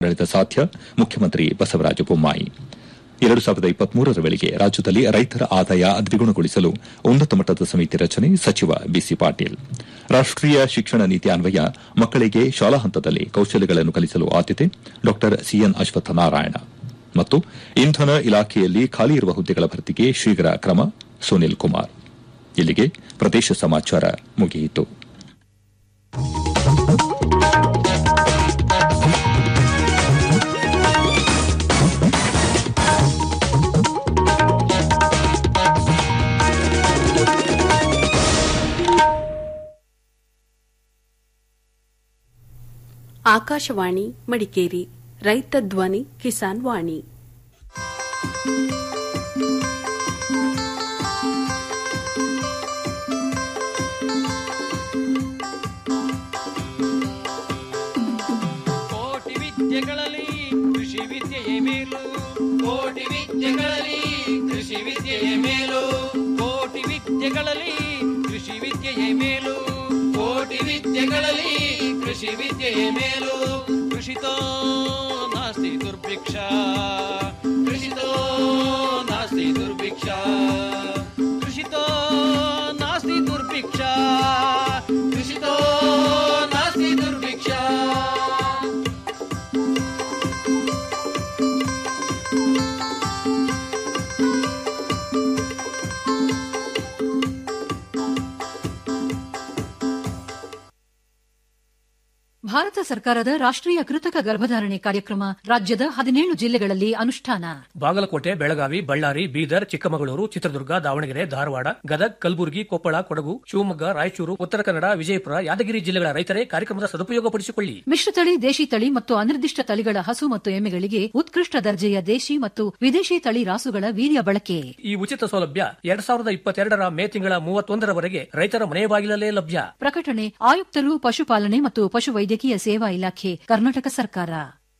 ಆಡಳಿತ ಸಾಧ್ಯ ಮುಖ್ಯಮಂತ್ರಿ ಬಸವರಾಜ ಬೊಮ್ಮಾಯಿ ಎರಡು ಸಾವಿರದ ಇಪ್ಪತ್ಮೂರರ ವೇಳೆಗೆ ರಾಜ್ಯದಲ್ಲಿ ರೈತರ ಆದಾಯ ದ್ವಿಗುಣಗೊಳಿಸಲು ಉನ್ನತ ಮಟ್ಟದ ಸಮಿತಿ ರಚನೆ ಸಚಿವ ಬಿಸಿ ಪಾಟೀಲ್ ರಾಷ್ಟೀಯ ಶಿಕ್ಷಣ ನೀತಿ ಅನ್ವಯ ಮಕ್ಕಳಿಗೆ ಶಾಲಾ ಹಂತದಲ್ಲಿ ಕೌಶಲ್ಯಗಳನ್ನು ಕಲಿಸಲು ಆದ್ಯತೆ ಡಾ ಸಿಎನ್ ಅಶ್ವತ್ಥನಾರಾಯಣ ಮತ್ತು ಇಂಧನ ಇಲಾಖೆಯಲ್ಲಿ ಖಾಲಿ ಇರುವ ಹುದ್ದೆಗಳ ಭರ್ತಿಗೆ ಶೀಘ್ರ ಕ್ರಮ ಸುನಿಲ್ ಕುಮಾರ್ ಇಲ್ಲಿಗೆ ಪ್ರದೇಶ ಸಮಾಚಾರ ಮುಗಿಯಿತು ಆಕಾಶವಾಣಿ ಮಡಿಕೇರಿ ರೈತ ಧ್ವನಿ ಕಿಸಾನ್ ವಾಣಿ ಕೋಟಿ ವಿದ್ಯೆಗಳಲ್ಲಿ ಕೃಷಿ ವಿದ್ಯೆಯೇ ಮೇಲು ಕೋಟಿ ವಿದ್ಯೆಗಳಲ್ಲಿ ಕೃಷಿ ವಿದ್ಯೆಯೇ ಮೇಲು ಕೋಟಿ ವಿದ್ಯೆಗಳಲ್ಲಿ ಕೃಷಿ ವಿದ್ಯೆಯೇ ಮೇಲು ಕೋಟಿ ವಿದ್ಯೆಗಳಲ್ಲಿ ಕೃಷಿ ವಿದ್ಯೆಯೇ ಮೇಲು ಕೃಷಿತೋ ನಾಸ್ತಿ ದುರ್ಭಿಕ್ಷ ಕೃಷಿತೋ ನಾಸ್ತಿ ದುರ್ಭಿಕ್ಷ ಕೃಷಿತೋ ನಾಸ್ತಿ ದುರ್ಭಿಕ್ಷ ಕೃಷಿತೋ ನಾಸ್ತಿ ದುರ್ಭಿಕ್ಷ ಭಾರತ ಸರ್ಕಾರದ ರಾಷ್ಟ್ರೀಯ ಕೃತಕ ಗರ್ಭಧಾರಣೆ ಕಾರ್ಯಕ್ರಮ ರಾಜ್ಯದ ಹದಿನೇಳು ಜಿಲ್ಲೆಗಳಲ್ಲಿ ಅನುಷ್ಠಾನ ಬಾಗಲಕೋಟೆ ಬೆಳಗಾವಿ ಬಳ್ಳಾರಿ ಬೀದರ್ ಚಿಕ್ಕಮಗಳೂರು ಚಿತ್ರದುರ್ಗ ದಾವಣಗೆರೆ ಧಾರವಾಡ ಗದಗ್ ಕಲಬುರಗಿ ಕೊಪ್ಪಳ ಕೊಡಗು ಶಿವಮೊಗ್ಗ ರಾಯಚೂರು ಉತ್ತರ ಕನ್ನಡ ವಿಜಯಪುರ ಯಾದಗಿರಿ ಜಿಲ್ಲೆಗಳ ರೈತರೇ ಕಾರ್ಯಕ್ರಮದ ಸದುಪಯೋಗಪಡಿಸಿಕೊಳ್ಳಿ ಮಿಶ್ರತಳಿ ದೇಶಿ ತಳಿ ಮತ್ತು ಅನಿರ್ದಿಷ್ಟ ತಳಿಗಳ ಹಸು ಮತ್ತು ಎಮ್ಮೆಗಳಿಗೆ ಉತ್ಕೃಷ್ಟ ದರ್ಜೆಯ ದೇಶಿ ಮತ್ತು ವಿದೇಶಿ ತಳಿ ರಾಸುಗಳ ವೀರ್ಯ ಬಳಕೆ ಈ ಉಚಿತ ಸೌಲಭ್ಯ ಎರಡ್ ಸಾವಿರದ ಇಪ್ಪತ್ತೆರಡರ ಮೇ ತಿಂಗಳ ಮೂವತ್ತೊಂದರವರೆಗೆ ರೈತರ ಮನೆ ಬಾಗಿಲಲ್ಲೇ ಲಭ್ಯ ಪ್ರಕಟಣೆ ಆಯುಕ್ತರು ಪಶುಪಾಲನೆ ಮತ್ತು ಪಶುವೈದ್ಯಕೀಯ ಸೇವಾ ಇಲಾಖೆ ಕರ್ನಾಟಕ ಸರ್ಕಾರ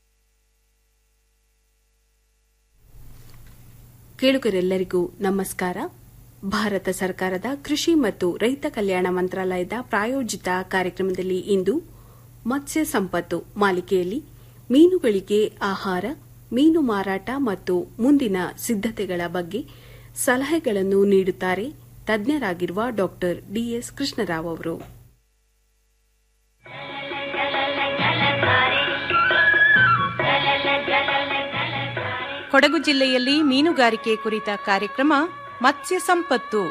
ಕೇಳುಗರೆಲ್ಲರಿಗೂ ನಮಸ್ಕಾರ ಭಾರತ ಸರ್ಕಾರದ ಕೃಷಿ ಮತ್ತು ರೈತ ಕಲ್ಯಾಣ ಮಂತ್ರಾಲಯದ ಪ್ರಾಯೋಜಿತ ಕಾರ್ಯಕ್ರಮದಲ್ಲಿ ಇಂದು ಮತ್ಸ್ಯ ಸಂಪತ್ತು ಮಾಲಿಕೆಯಲ್ಲಿ ಮೀನುಗಳಿಗೆ ಆಹಾರ ಮೀನು ಮಾರಾಟ ಮತ್ತು ಮುಂದಿನ ಸಿದ್ದತೆಗಳ ಬಗ್ಗೆ ಸಲಹೆಗಳನ್ನು ನೀಡುತ್ತಾರೆ ತಜ್ಞರಾಗಿರುವ ಡಾ ಡಿಎಸ್ ಕೃಷ್ಣರಾವ್ ಅವರು ಕೊಡಗು ಜಿಲ್ಲೆಯಲ್ಲಿ ಮೀನುಗಾರಿಕೆ ಕುರಿತ ಕಾರ್ಯಕ್ರಮ ಮತ್ಸ್ಯ ಸಂಪತ್ತು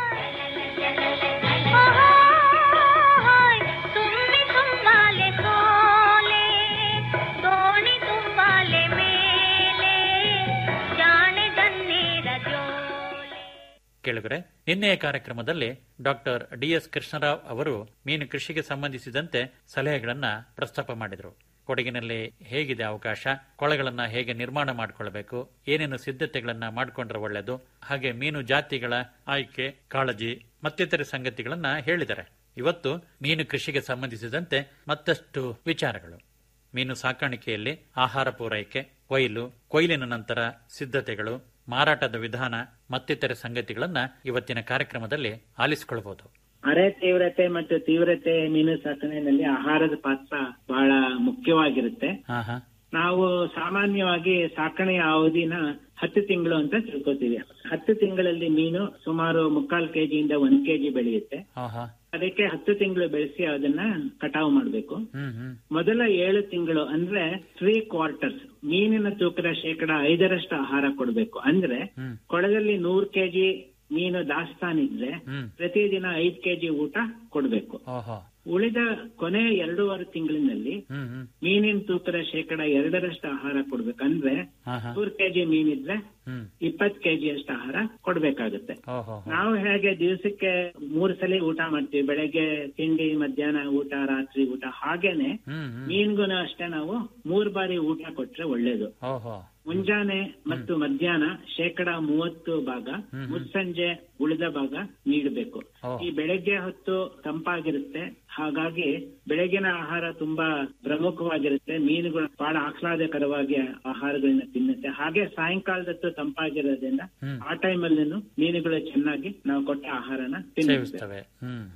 ತುಂಬಿ ತುಂಬಾಲೆ ಸೋಲೆ ದೋಣಿ ತುಂಬಾಲೆ ಮೇಲೆ ಜಾಣೆ ದನ್ನೇರ ಜೋಲೆ ಕೇಳುಗರೆ ನಿನ್ನೆಯ ಕಾರ್ಯಕ್ರಮದಲ್ಲಿ ಡಾಕ್ಟರ್ ಡಿಎಸ್ ಕೃಷ್ಣರಾವ್ ಅವರು ಮೀನು ಕೃಷಿಗೆ ಸಂಬಂಧಿಸಿದಂತೆ ಸಲಹೆಗಳನ್ನ ಪ್ರಸ್ತಾಪ ಮಾಡಿದರು ಕೊಡಗಿನಲ್ಲಿ ಹೇಗಿದೆ ಅವಕಾಶ ಕೊಳಗಳನ್ನ ಹೇಗೆ ನಿರ್ಮಾಣ ಮಾಡಿಕೊಳ್ಬೇಕು ಏನೇನು ಸಿದ್ಧತೆಗಳನ್ನ ಮಾಡಿಕೊಂಡ್ರೆ ಒಳ್ಳೆಯದು ಹಾಗೆ ಮೀನು ಜಾತಿಗಳ ಆಯ್ಕೆ ಕಾಳಜಿ ಮತ್ತಿತರ ಸಂಗತಿಗಳನ್ನ ಹೇಳಿದ್ದಾರೆ ಇವತ್ತು ಮೀನು ಕೃಷಿಗೆ ಸಂಬಂಧಿಸಿದಂತೆ ಮತ್ತಷ್ಟು ವಿಚಾರಗಳು ಮೀನು ಸಾಕಾಣಿಕೆಯಲ್ಲಿ ಆಹಾರ ಪೂರೈಕೆ ಕೊಯ್ಲು ಕೊಯ್ಲಿನ ನಂತರ ಸಿದ್ಧತೆಗಳು ಮಾರಾಟದ ವಿಧಾನ ಮತ್ತಿತರ ಸಂಗತಿಗಳನ್ನ ಇವತ್ತಿನ ಕಾರ್ಯಕ್ರಮದಲ್ಲಿ ಆಲಿಸಿಕೊಳ್ಳಬಹುದು ಅರೆ ತೀವ್ರತೆ ಮತ್ತು ತೀವ್ರತೆ ಮೀನು ಸಾಕಣೆಯಲ್ಲಿ ಆಹಾರದ ಪಾತ್ರ ಬಹಳ ಮುಖ್ಯವಾಗಿರುತ್ತೆ ಹಾ ಹಾ ನಾವು ಸಾಮಾನ್ಯವಾಗಿ ಸಾಕಣೆಯ ಅವಧಿನ ಹತ್ತು ತಿಂಗಳು ಅಂತ ತಿಳ್ಕೊತೀವಿ ಹತ್ತು ತಿಂಗಳಲ್ಲಿ ಮೀನು ಸುಮಾರು ಮುಕ್ಕಾಲು ಕೆಜಿಯಿಂದ ಒಂದ್ ಕೆಜಿ ಬೆಳೆಯುತ್ತೆ ಹಾ ಹಾ ಅದಕ್ಕೆ ಹತ್ತು ತಿಂಗಳು ಬೆಳೆಸಿ ಅದನ್ನ ಕಟಾವು ಮಾಡಬೇಕು ಹ್ಮ್ ಹ್ಮ್ ಮೊದಲ ಏಳು ತಿಂಗಳು ಅಂದ್ರೆ ತ್ರೀ ಕ್ವಾರ್ಟರ್ಸ್ ಮೀನಿನ ತೂಕದ ಶೇಕಡ ಐದರಷ್ಟು ಆಹಾರ ಕೊಡಬೇಕು ಅಂದ್ರೆ ಹ್ಮ್. ಕೊಳದಲ್ಲಿ ನೂರ್ ಕೆಜಿ ಮೀನು ದಾಸ್ತಾನಿದ್ರೆ ಹ್ಮ್ ಪ್ರತಿದಿನ ಐದ್ ಕೆಜಿ ಊಟ ಕೊಡ್ಬೇಕು ಓಹೋ ಉಳಿದ ಕೊನೆ ಎರಡೂವರೆ ತಿಂಗಳಿನಲ್ಲಿ ಹ್ಮ್ ಹ್ಮ್ ಮೀನಿನ ತೂಕದ ಶೇಕಡ ಎರಡರಷ್ಟು ಆಹಾರ ಕೊಡ್ಬೇಕಂದ್ರೆ ಹಾ ಹಾ ನೂರ್ ಕೆಜಿ ಮೀನಿದ್ರೆ ಹ್ಮ್ ಇಪ್ಪತ್ ಕೆಜಿ ಅಷ್ಟು ಆಹಾರ ಕೊಡ್ಬೇಕಾಗುತ್ತೆ ಓಹೋ ನಾವು ಹೇಗೆ ದಿವಸಕ್ಕೆ ಮೂರ್ ಸಲ ಊಟ ಮಾಡ್ತೀವಿ ಬೆಳಗ್ಗೆ ತಿಂಡಿ ಮಧ್ಯಾಹ್ನ ಊಟ ರಾತ್ರಿ ಊಟ ಹಾಗೇನೆ ಹ್ಮ್ ಹ್ಮ್ ಮೀನ್ಗೂ ಅಷ್ಟೇ ನಾವು ಮೂರ್ ಬಾರಿ ಊಟ ಕೊಟ್ರೆ ಒಳ್ಳೇದು ಓಹೋ ಮುಂಜಾನೆ ಮತ್ತು ಮಧ್ಯಾಹ್ನ ಶೇಕಡ ಮೂವತ್ತು ಭಾಗ ಹ್ಮ್. ಮುಸ್ಸಂಜೆ ಉಳಿದ ಭಾಗ ನೀಡಬೇಕು ಓ. ಈ ಬೆಳಗ್ಗೆ ಹೊತ್ತು ತಂಪಾಗಿರುತ್ತೆ ಹಾಗಾಗಿ ಬೆಳಗಿನ ಆಹಾರ ತುಂಬಾ ಪ್ರಮುಖವಾಗಿರುತ್ತೆ ಮೀನುಗಳು ಬಹಳ ಆಹ್ಲಾದಕರವಾಗಿ ಆಹಾರಗಳನ್ನ ತಿನ್ನುತ್ತೆ ಹಾಗೆ ಸಾಯಂಕಾಲದತ್ತು ತಂಪಾಗಿರೋದ್ರಿಂದ ಹ್ಮ್. ಆ ಟೈಮಲ್ಲೂ ಮೀನುಗಳು ಚೆನ್ನಾಗಿ ನಾವು ಕೊಟ್ಟ ಆಹಾರನ ತಿನ್ನುತ್ತೆ ಸೇವಿಸ್ತವೆ ಹ್ಮ್ ಹ್ಮ್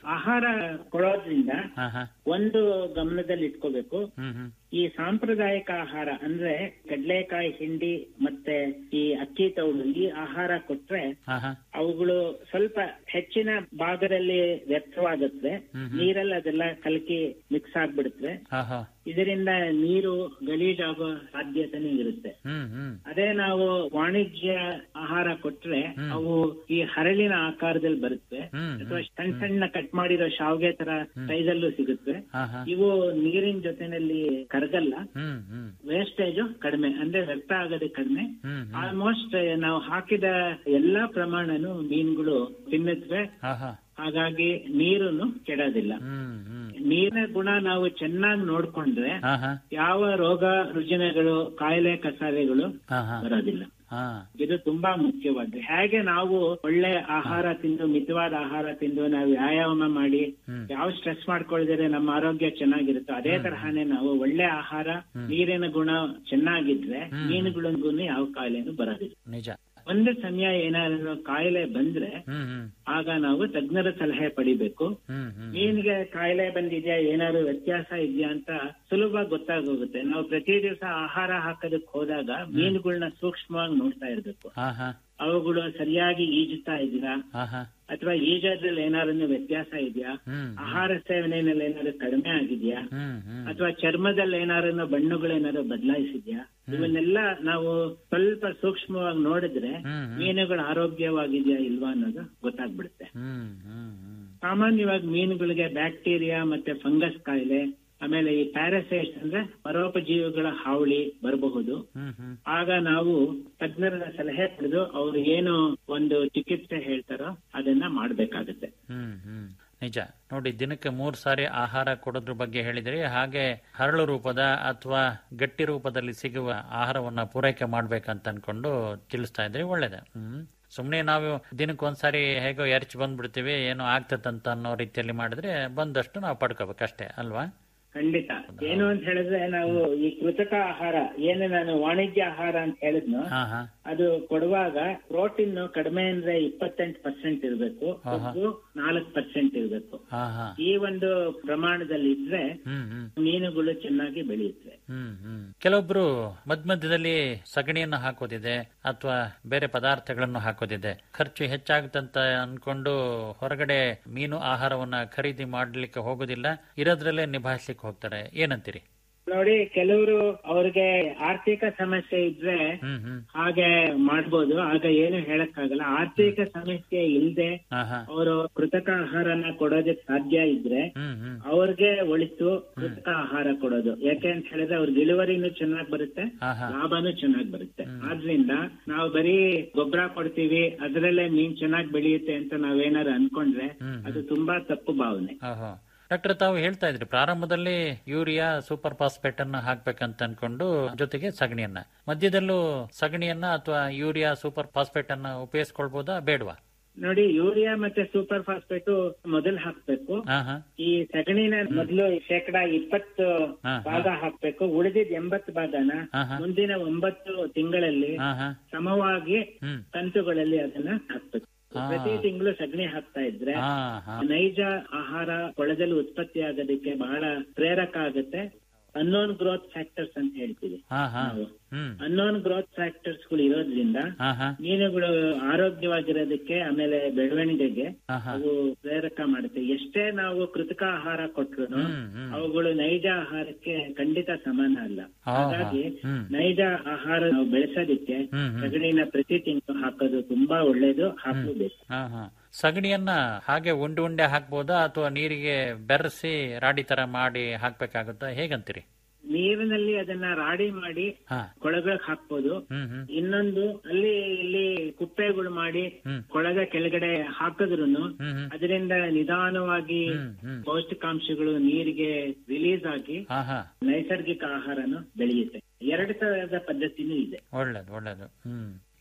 ಆಹಾರ ಕೊಡೋದ್ರಿಂದ ಹಾ ಹಾ ಒಂದು ಗಮನದಲ್ಲಿ ಇಟ್ಕೋಬೇಕು ಹ್ಮ್ ಹ್ಮ್ ಈ ಸಾಂಪ್ರದಾಯಿಕ ಆಹಾರ ಅಂದ್ರೆ ಕಡ್ಲೆಕಾಯಿ ಹಿಂಡಿ ಮತ್ತೆ ಈ ಅಕ್ಕಿ ತೌಡು ಈ ಆಹಾರ ಕೊಟ್ರೆ ಹಾ ಹಾ ಅವುಗಳು ಸ್ವಲ್ಪ ಹೆಚ್ಚಿನ ಭಾಗದಲ್ಲಿ ವ್ಯರ್ಥವಾಗುತ್ತೆ ನೀರಲ್ಲಿ ಅದೆಲ್ಲ ಕಲಕಿ ಮಿಕ್ಸ್ ಆಗ್ಬಿಡುತ್ತೆ ಹಾ ಹಾ ಇದರಿಂದ ನೀರು ಗಲೀಜಾಗೋ ಸಾಧ್ಯತೆನೂ ಇರುತ್ತೆ ಹ್ಮ್ ಹ್ಮ್ ಅದೇ ನಾವು ವಾಣಿಜ್ಯ ಆಹಾರ ಕೊಟ್ರೆ ಅವು ಈ ಹರಳಿನ ಆಕಾರದಲ್ಲಿ ಬರುತ್ತೆ ಹ್ಮ್, ಅಥವಾ ಸಣ್ಣ ಸಣ್ಣ ಕಟ್ ಮಾಡಿರೋ ಶಾವ್ಗೆ ತರ ಸೈಜಲ್ಲೂ ಸಿಗುತ್ತೆ ಹಾ ಹಾ ಇವು ನೀರಿನ ಜೊತೆನಲ್ಲಿ ಕರಗಲ್ಲ ಹ್ಮ್ ಹ್ಮ್ ವೇಸ್ಟೇಜ್ ಕಡಿಮೆ ಅಂದ್ರೆ ವ್ಯರ್ಥ ಆಗೋದು ಕಡಿಮೆ ಹ್ಮ್ ಹ್ಮ್ ಆಲ್ಮೋಸ್ಟ್ ನಾವು ಹಾಕಿದ ಎಲ್ಲಾ ಪ್ರಮಾಣನು ಮೀನುಗಳು ತಿನ್ನುತ್ತವೆ ಹಾ ಹಾ ಹಾಗಾಗಿ ನೀರನ್ನು ಕೆಡೋದಿಲ್ಲ ಹ್ಮ್ ಹ್ಮ್ ನೀರಿನ ಗುಣ ನಾವು ಚೆನ್ನಾಗಿ ನೋಡ್ಕೊಂಡ್ರೆ ಹಾ ಹಾ ಯಾವ ರೋಗ ರುಜಿನಗಳು ಕಾಯಿಲೆ ಕಸಾಲೆಗಳು ಹಾ ಹಾ ಬರೋದಿಲ್ಲ ಹಾ ಇದು ತುಂಬಾ ಮುಖ್ಯವಾದ್ದು ಹೇಗೆ ನಾವು ಒಳ್ಳೆ ಆಹಾರ ತಿಂದು ಮಿತವಾದ ಆಹಾರ ತಿಂದು ನಾವು ವ್ಯಾಯಾಮ ಮಾಡಿ ಯಾವ ಸ್ಟ್ರೆಸ್ ಮಾಡ್ಕೊಳ್ದಿದ್ರೆ ನಮ್ಮ ಆರೋಗ್ಯ ಚೆನ್ನಾಗಿರುತ್ತೋ ಅದೇ ತರಹನೇ ನಾವು ಒಳ್ಳೆ ಆಹಾರ ನೀರಿನ ಗುಣ ಚೆನ್ನಾಗಿದ್ರೆ ಮೀನುಗಳಿಗೂ ಯಾವ ಕಾಯಿಲೆನೂ ಬರೋದಿಲ್ಲ ನಿಜ ಒಂದು ಸಮಯ ಏನಾದ್ರು ಕಾಯಿಲೆ ಬಂದ್ರೆ ಹ್ಮ್ ಹ್ಮ್ ಆಗ ನಾವು ತಜ್ಞರ ಸಲಹೆ ಪಡಿಬೇಕು ಹ್ಮ್ ಹ್ಮ್ ಮೀನಿಗೆ ಕಾಯಿಲೆ ಬಂದಿದ್ಯಾ ಏನಾದ್ರು ವ್ಯತ್ಯಾಸ ಇದೆಯಾ ಅಂತ ಸುಲಭ ಗೊತ್ತಾಗೋಗುತ್ತೆ ನಾವು ಪ್ರತಿ ದಿವಸ ಆಹಾರ ಹಾಕೋದಕ್ ಹೋದಾಗ ಮೀನುಗಳನ್ನ ಸೂಕ್ಷ್ಮವಾಗಿ ನೋಡ್ತಾ ಇರ್ಬೇಕು ಹಾ ಹಾ ಅವುಗಳು ಸರಿಯಾಗಿ ಈಜುತ್ತಾ ಇದೆಯಾ ಹಾ ಹಾ ಅಥವಾ ಈಜೋದ್ರಲ್ಲಿ ಏನಾದ್ರು ವ್ಯತ್ಯಾಸ ಇದೆಯಾ ಹ್ಮ್ ಆಹಾರ ಸೇವನೆಯಲ್ಲಿ ಏನಾದ್ರು ಕಡಿಮೆ ಆಗಿದ್ಯಾ ಹ್ಮ್ ಹ್ಮ್ ಅಥವಾ ಚರ್ಮದಲ್ಲಿ ಏನಾದ್ರು ಬಣ್ಣಗಳೇನಾದ್ರು ಬದಲಾಯಿಸಿದ್ಯಾ ಇವನ್ನೆಲ್ಲ ನಾವು ಸ್ವಲ್ಪ ಸೂಕ್ಷ್ಮವಾಗಿ ನೋಡಿದ್ರೆ ಹ್ಮ್, ಮೀನುಗಳು ಆರೋಗ್ಯವಾಗಿದ್ಯಾ ಇಲ್ವಾ ಅನ್ನೋದು ಗೊತ್ತಾಗ್ಬಿಡುತ್ತೆ ಹ್ಮ್ ಹ್ಮ್ ಹ್ಮ್ ಸಾಮಾನ್ಯವಾಗಿ ಮೀನುಗಳಿಗೆ ಬ್ಯಾಕ್ಟೀರಿಯಾ ಮತ್ತೆ ಫಂಗಸ್ ಕಾಯಿಲೆ ಆಮೇಲೆ ಈ ಪ್ಯಾರಾಸೈಟ್ಸ್ ಅಂದ್ರೆ ಪರೋಪಜೀವಿಗಳ ಹಾವಳಿ ಬರಬಹುದು ಹ್ಮ್ ಹ್ಮ್ ಆಗ ನಾವು ತಜ್ಞರ ಸಲಹೆ ಪಡೆದು ಅವ್ರು ಏನು ಒಂದು ಚಿಕಿತ್ಸೆ ಹೇಳ್ತಾರೋ ಅದನ್ನ ಮಾಡ್ಬೇಕಾಗುತ್ತೆ ಹ್ಮ್ ಹ್ಮ್ ನಿಜ ನೋಡಿ ದಿನಕ್ಕೆ ಮೂರ್ ಸಾರಿ ಆಹಾರ ಕೊಡೋದ್ರ ಬಗ್ಗೆ ಹೇಳಿದ್ರಿ ಹಾಗೆ ಹರಳು ರೂಪದ ಅಥವಾ ಗಟ್ಟಿ ರೂಪದಲ್ಲಿ ಸಿಗುವ ಆಹಾರವನ್ನ ಪೂರೈಕೆ ಮಾಡ್ಬೇಕಂತ ಅನ್ಕೊಂಡು ತಿಳಿಸ್ತಾ ಇದ್ರಿ ಒಳ್ಳೇದೆ ಹ್ಮ್ ಸುಮ್ನೆ ನಾವು ದಿನಕ್ಕೊಂದ್ಸಾರಿ ಹೇಗೋ ಎರಚಿ ಬಂದ್ಬಿಡ್ತೀವಿ ಏನೋ ಆಗ್ತದಂತ ಅನ್ನೋ ರೀತಿಯಲ್ಲಿ ಮಾಡಿದ್ರೆ ಬಂದಷ್ಟು ನಾವು ಪಡ್ಕೋಬೇಕಷ್ಟೇ ಅಲ್ವಾ ಖಂಡಿತ ಏನು ಅಂತ ಹೇಳಿದ್ರೆ ನಾವು ಈ ಕೃತಕ ಆಹಾರ ಏನು ನಾನು ವಾಣಿಜ್ಯ ಆಹಾರ ಅಂತ ಹೇಳಿದ್ನು ಹಾ ಹಾ ಅದು ಕೊಡುವಾಗ ಪ್ರೋಟೀನ್ ಕಡಿಮೆ ಅಂದ್ರೆ ಇಪ್ಪತ್ತೆಂಟು ಪರ್ಸೆಂಟ್ ಇರಬೇಕು ಕೊಬ್ಬು ನಾಲ್ಕು ಪರ್ಸೆಂಟ್ ಇರಬೇಕು ಹಾ ಹಾ ಈ ಒಂದು ಪ್ರಮಾಣದಲ್ಲಿ ಇದ್ರೆ ಹ್ಮ್ ಹ್ಮ್ ಮೀನುಗಳು ಚೆನ್ನಾಗಿ ಬೆಳೆಯುತ್ತವೆ ಹ್ಮ್ ಹ್ಮ್ ಕೆಲವೊಬ್ರು ಮಧ್ಯ ಮಧ್ಯದಲ್ಲಿ ಸಗಣಿಯನ್ನು ಹಾಕೋದಿದೆ ಅಥವಾ ಬೇರೆ ಪದಾರ್ಥಗಳನ್ನು ಹಾಕೋದಿದೆ ಖರ್ಚು ಹೆಚ್ಚಾಗುತ್ತಂತ ಅನ್ಕೊಂಡು ಹೊರಗಡೆ ಮೀನು ಆಹಾರವನ್ನ ಖರೀದಿ ಮಾಡ್ಲಿಕ್ಕೆ ಹೋಗೋದಿಲ್ಲ ಇರೋದ್ರಲ್ಲೇ ನಿಭಾಯಿಸ್ಲಿಕ್ಕೆ ಹೋಗ್ತಾರೆ ಏನಂತೀರಿ ನೋಡಿ ಕೆಲವರು ಅವ್ರಿಗೆ ಆರ್ಥಿಕ ಸಮಸ್ಯೆ ಇದ್ರೆ ಹ್ಮ್ ಹ್ಮ್ ಹಾಗೆ ಮಾಡ್ಬೋದು ಆಗ ಏನು ಹೇಳಕ್ಕಾಗಲ್ಲ ಆರ್ಥಿಕ ಸಮಸ್ಯೆ ಇಲ್ಲದೆ ಹಾ ಹಾ ಅವರು ಕೃತಕ ಆಹಾರನ ಕೊಡೋದಕ್ಕೆ ಸಾಧ್ಯ ಇದ್ರೆ ಹ್ಮ್ ಹ್ಮ್ ಅವ್ರಿಗೆ ಒಳಿತು ಕೃತಕ ಆಹಾರ ಕೊಡೋದು ಯಾಕೆ ಅಂತ ಹೇಳಿದ್ರೆ ಅವ್ರಿಗೆ ಇಳುವರಿನೂ ಚೆನ್ನಾಗಿ ಬರುತ್ತೆ ಹಾ ಹಾ ಲಾಭನೂ ಚೆನ್ನಾಗಿ ಬರುತ್ತೆ ಆದ್ರಿಂದ ನಾವು ಬರೀ ಗೊಬ್ಬರ ಕೊಡ್ತೀವಿ ಅದರಲ್ಲೇ ಮೀನ್ ಚೆನ್ನಾಗಿ ಬೆಳೆಯುತ್ತೆ ಅಂತ ನಾವೇನಾದ್ರು ಅನ್ಕೊಂಡ್ರೆ ಅದು ತುಂಬಾ ತಪ್ಪು ಭಾವನೆ ಓಹೋ ಡಾಕ್ಟರ್ ತಾವು ಹೇಳ್ತಾ ಇದ್ರಿ ಪ್ರಾರಂಭದಲ್ಲಿ ಯೂರಿಯಾ ಸೂಪರ್ ಫಾಸ್ಫೇಟ್ ಅನ್ನ ಹಾಕ್ಬೇಕಂತ ಅನ್ಕೊಂಡು ಜೊತೆಗೆ ಸಗಣಿಯನ್ನ ಮಧ್ಯದಲ್ಲೂ ಸಗಣಿಯನ್ನ ಅಥವಾ ಯೂರಿಯಾ ಸೂಪರ್ ಫಾಸ್ಫೇಟ್ ಅನ್ನ ಉಪಯೋಗಿಸ್ಕೊಳ್ಬೋದಾ ಬೇಡವಾ ನೋಡಿ ಯೂರಿಯಾ ಮತ್ತೆ ಸೂಪರ್ ಫಾಸ್ಫೇಟ್ ಮೊದಲು ಹಾಕ್ಬೇಕು ಹಾ ಹಾ ಈ ಸಗಣಿನ ಮೊದಲು ಶೇಕಡ ಇಪ್ಪತ್ತು ಹಾ, ಭಾಗ ಹಾಕ್ಬೇಕು ಉಳಿದಿದ್ ಎಂಬತ್ತು ಭಾಗನ ಹಾ, ಹಾ. ಮುಂದಿನ ಒಂಬತ್ತು ತಿಂಗಳಲ್ಲಿ ಹಾ ಹಾ ಸಮವಾಗಿ ಹ್ಮ್ ಕಂತುಗಳಲ್ಲಿ ಅದನ್ನ ಹಾಕ್ಬೇಕು ಹಾ. ಪ್ರತಿ ತಿಂಗಳು ಸಗಣಿ ಹಾಕ್ತಾ ಇದ್ರೆ ಹಾ ಹಾ ನೈಜ ಆಹಾರ ಕೊಳದಲ್ಲಿ ಉತ್ಪತ್ತಿ ಆಗೋದಕ್ಕೆ ಬಹಳ ಪ್ರೇರಕ ಆಗುತ್ತೆ ಅನ್ನೋನ್ ಗ್ರೋತ್ ಫ್ಯಾಕ್ಟರ್ಸ್ ಅಂತ ಹೇಳ್ತೀವಿ ಹಾ ಹಾ ನಾವು ಹ್ಮ್ ಅನ್ನೋನ್ ಗ್ರೋತ್ ಫ್ಯಾಕ್ಟರ್ಸ್ ಗಳು ಇರೋದ್ರಿಂದ ಹಾ ಹಾ ಮೀನುಗಳು ಆರೋಗ್ಯವಾಗಿರೋದಕ್ಕೆ ಆಮೇಲೆ ಬೆಳವಣಿಗೆಗೆ ಹಾ ಹಾ ಅವು ಪ್ರೇರಕ ಮಾಡುತ್ತೆ ಎಷ್ಟೇ ನಾವು ಕೃತಕ ಆಹಾರ ಕೊಟ್ರು ಹ್ಮ್ ಹ್ಮ್ ಅವುಗಳು ನೈಜ ಆಹಾರಕ್ಕೆ ಖಂಡಿತ ಸಮಾನ ಅಲ್ಲ ಹಾ, ಹಾಗಾಗಿ ಹ್ಮ್. ನೈಜ ಆಹಾರ ನಾವು ಬೆಳೆಸೋದಿಕ್ಕೆ ಹ್ಮ್, ಹ್ಮ್. ಸಗಣಿನ ಪ್ರತಿ ತಿಂಗಳು ಹಾಕೋದು ತುಂಬಾ ಒಳ್ಳೇದು ಹಾಕಬೇಕು ಹಾ ಹಾ ಸಗಣಿಯನ್ನ ಹಾಗೆ ಉಂಡೆ ಉಂಡೆ ಹಾಕ್ಬೋದಾ ಅಥವಾ ನೀರಿಗೆ ಬೆರೆಸಿ ರಾಡಿ ತರ ಮಾಡಿ ಹಾಕ್ಬೇಕಾಗುತ್ತಾ ಹೇಗಂತೀರಿ ನೀರಿನಲ್ಲಿ ಅದನ್ನ ರಾಡಿ ಮಾಡಿ ಹಾ ಕೊಳಗಕ್ಕೆ ಹಾಕ್ಬೋದು ಹ್ಮ್ ಹ್ಮ್ ಇನ್ನೊಂದು ಅಲ್ಲಿ ಇಲ್ಲಿ ಕುಪ್ಪೆಗಳು ಮಾಡಿ ಹ್ಮ್. ಕೊಳಗ ಕೆಳಗಡೆ ಹಾಕಿದ್ರುನು ಹ್ಮ್ ಹ್ಮ್ ಅದರಿಂದ ನಿಧಾನವಾಗಿ ಹ್ಮ್ ಹ್ಮ್ ಪೌಷ್ಟಿಕಾಂಶಗಳು ನೀರಿಗೆ ರಿಲೀಸ್ ಆಗಿ ಹಾ ಹಾ ನೈಸರ್ಗಿಕ ಆಹಾರನು ಬೆಳೆಯುತ್ತೆ ಎರಡು ತರಹದ ಪದ್ಧತಿನೂ ಇದೆ ಒಳ್ಳೇದು ಒಳ್ಳೇದು ಹ್ಮ್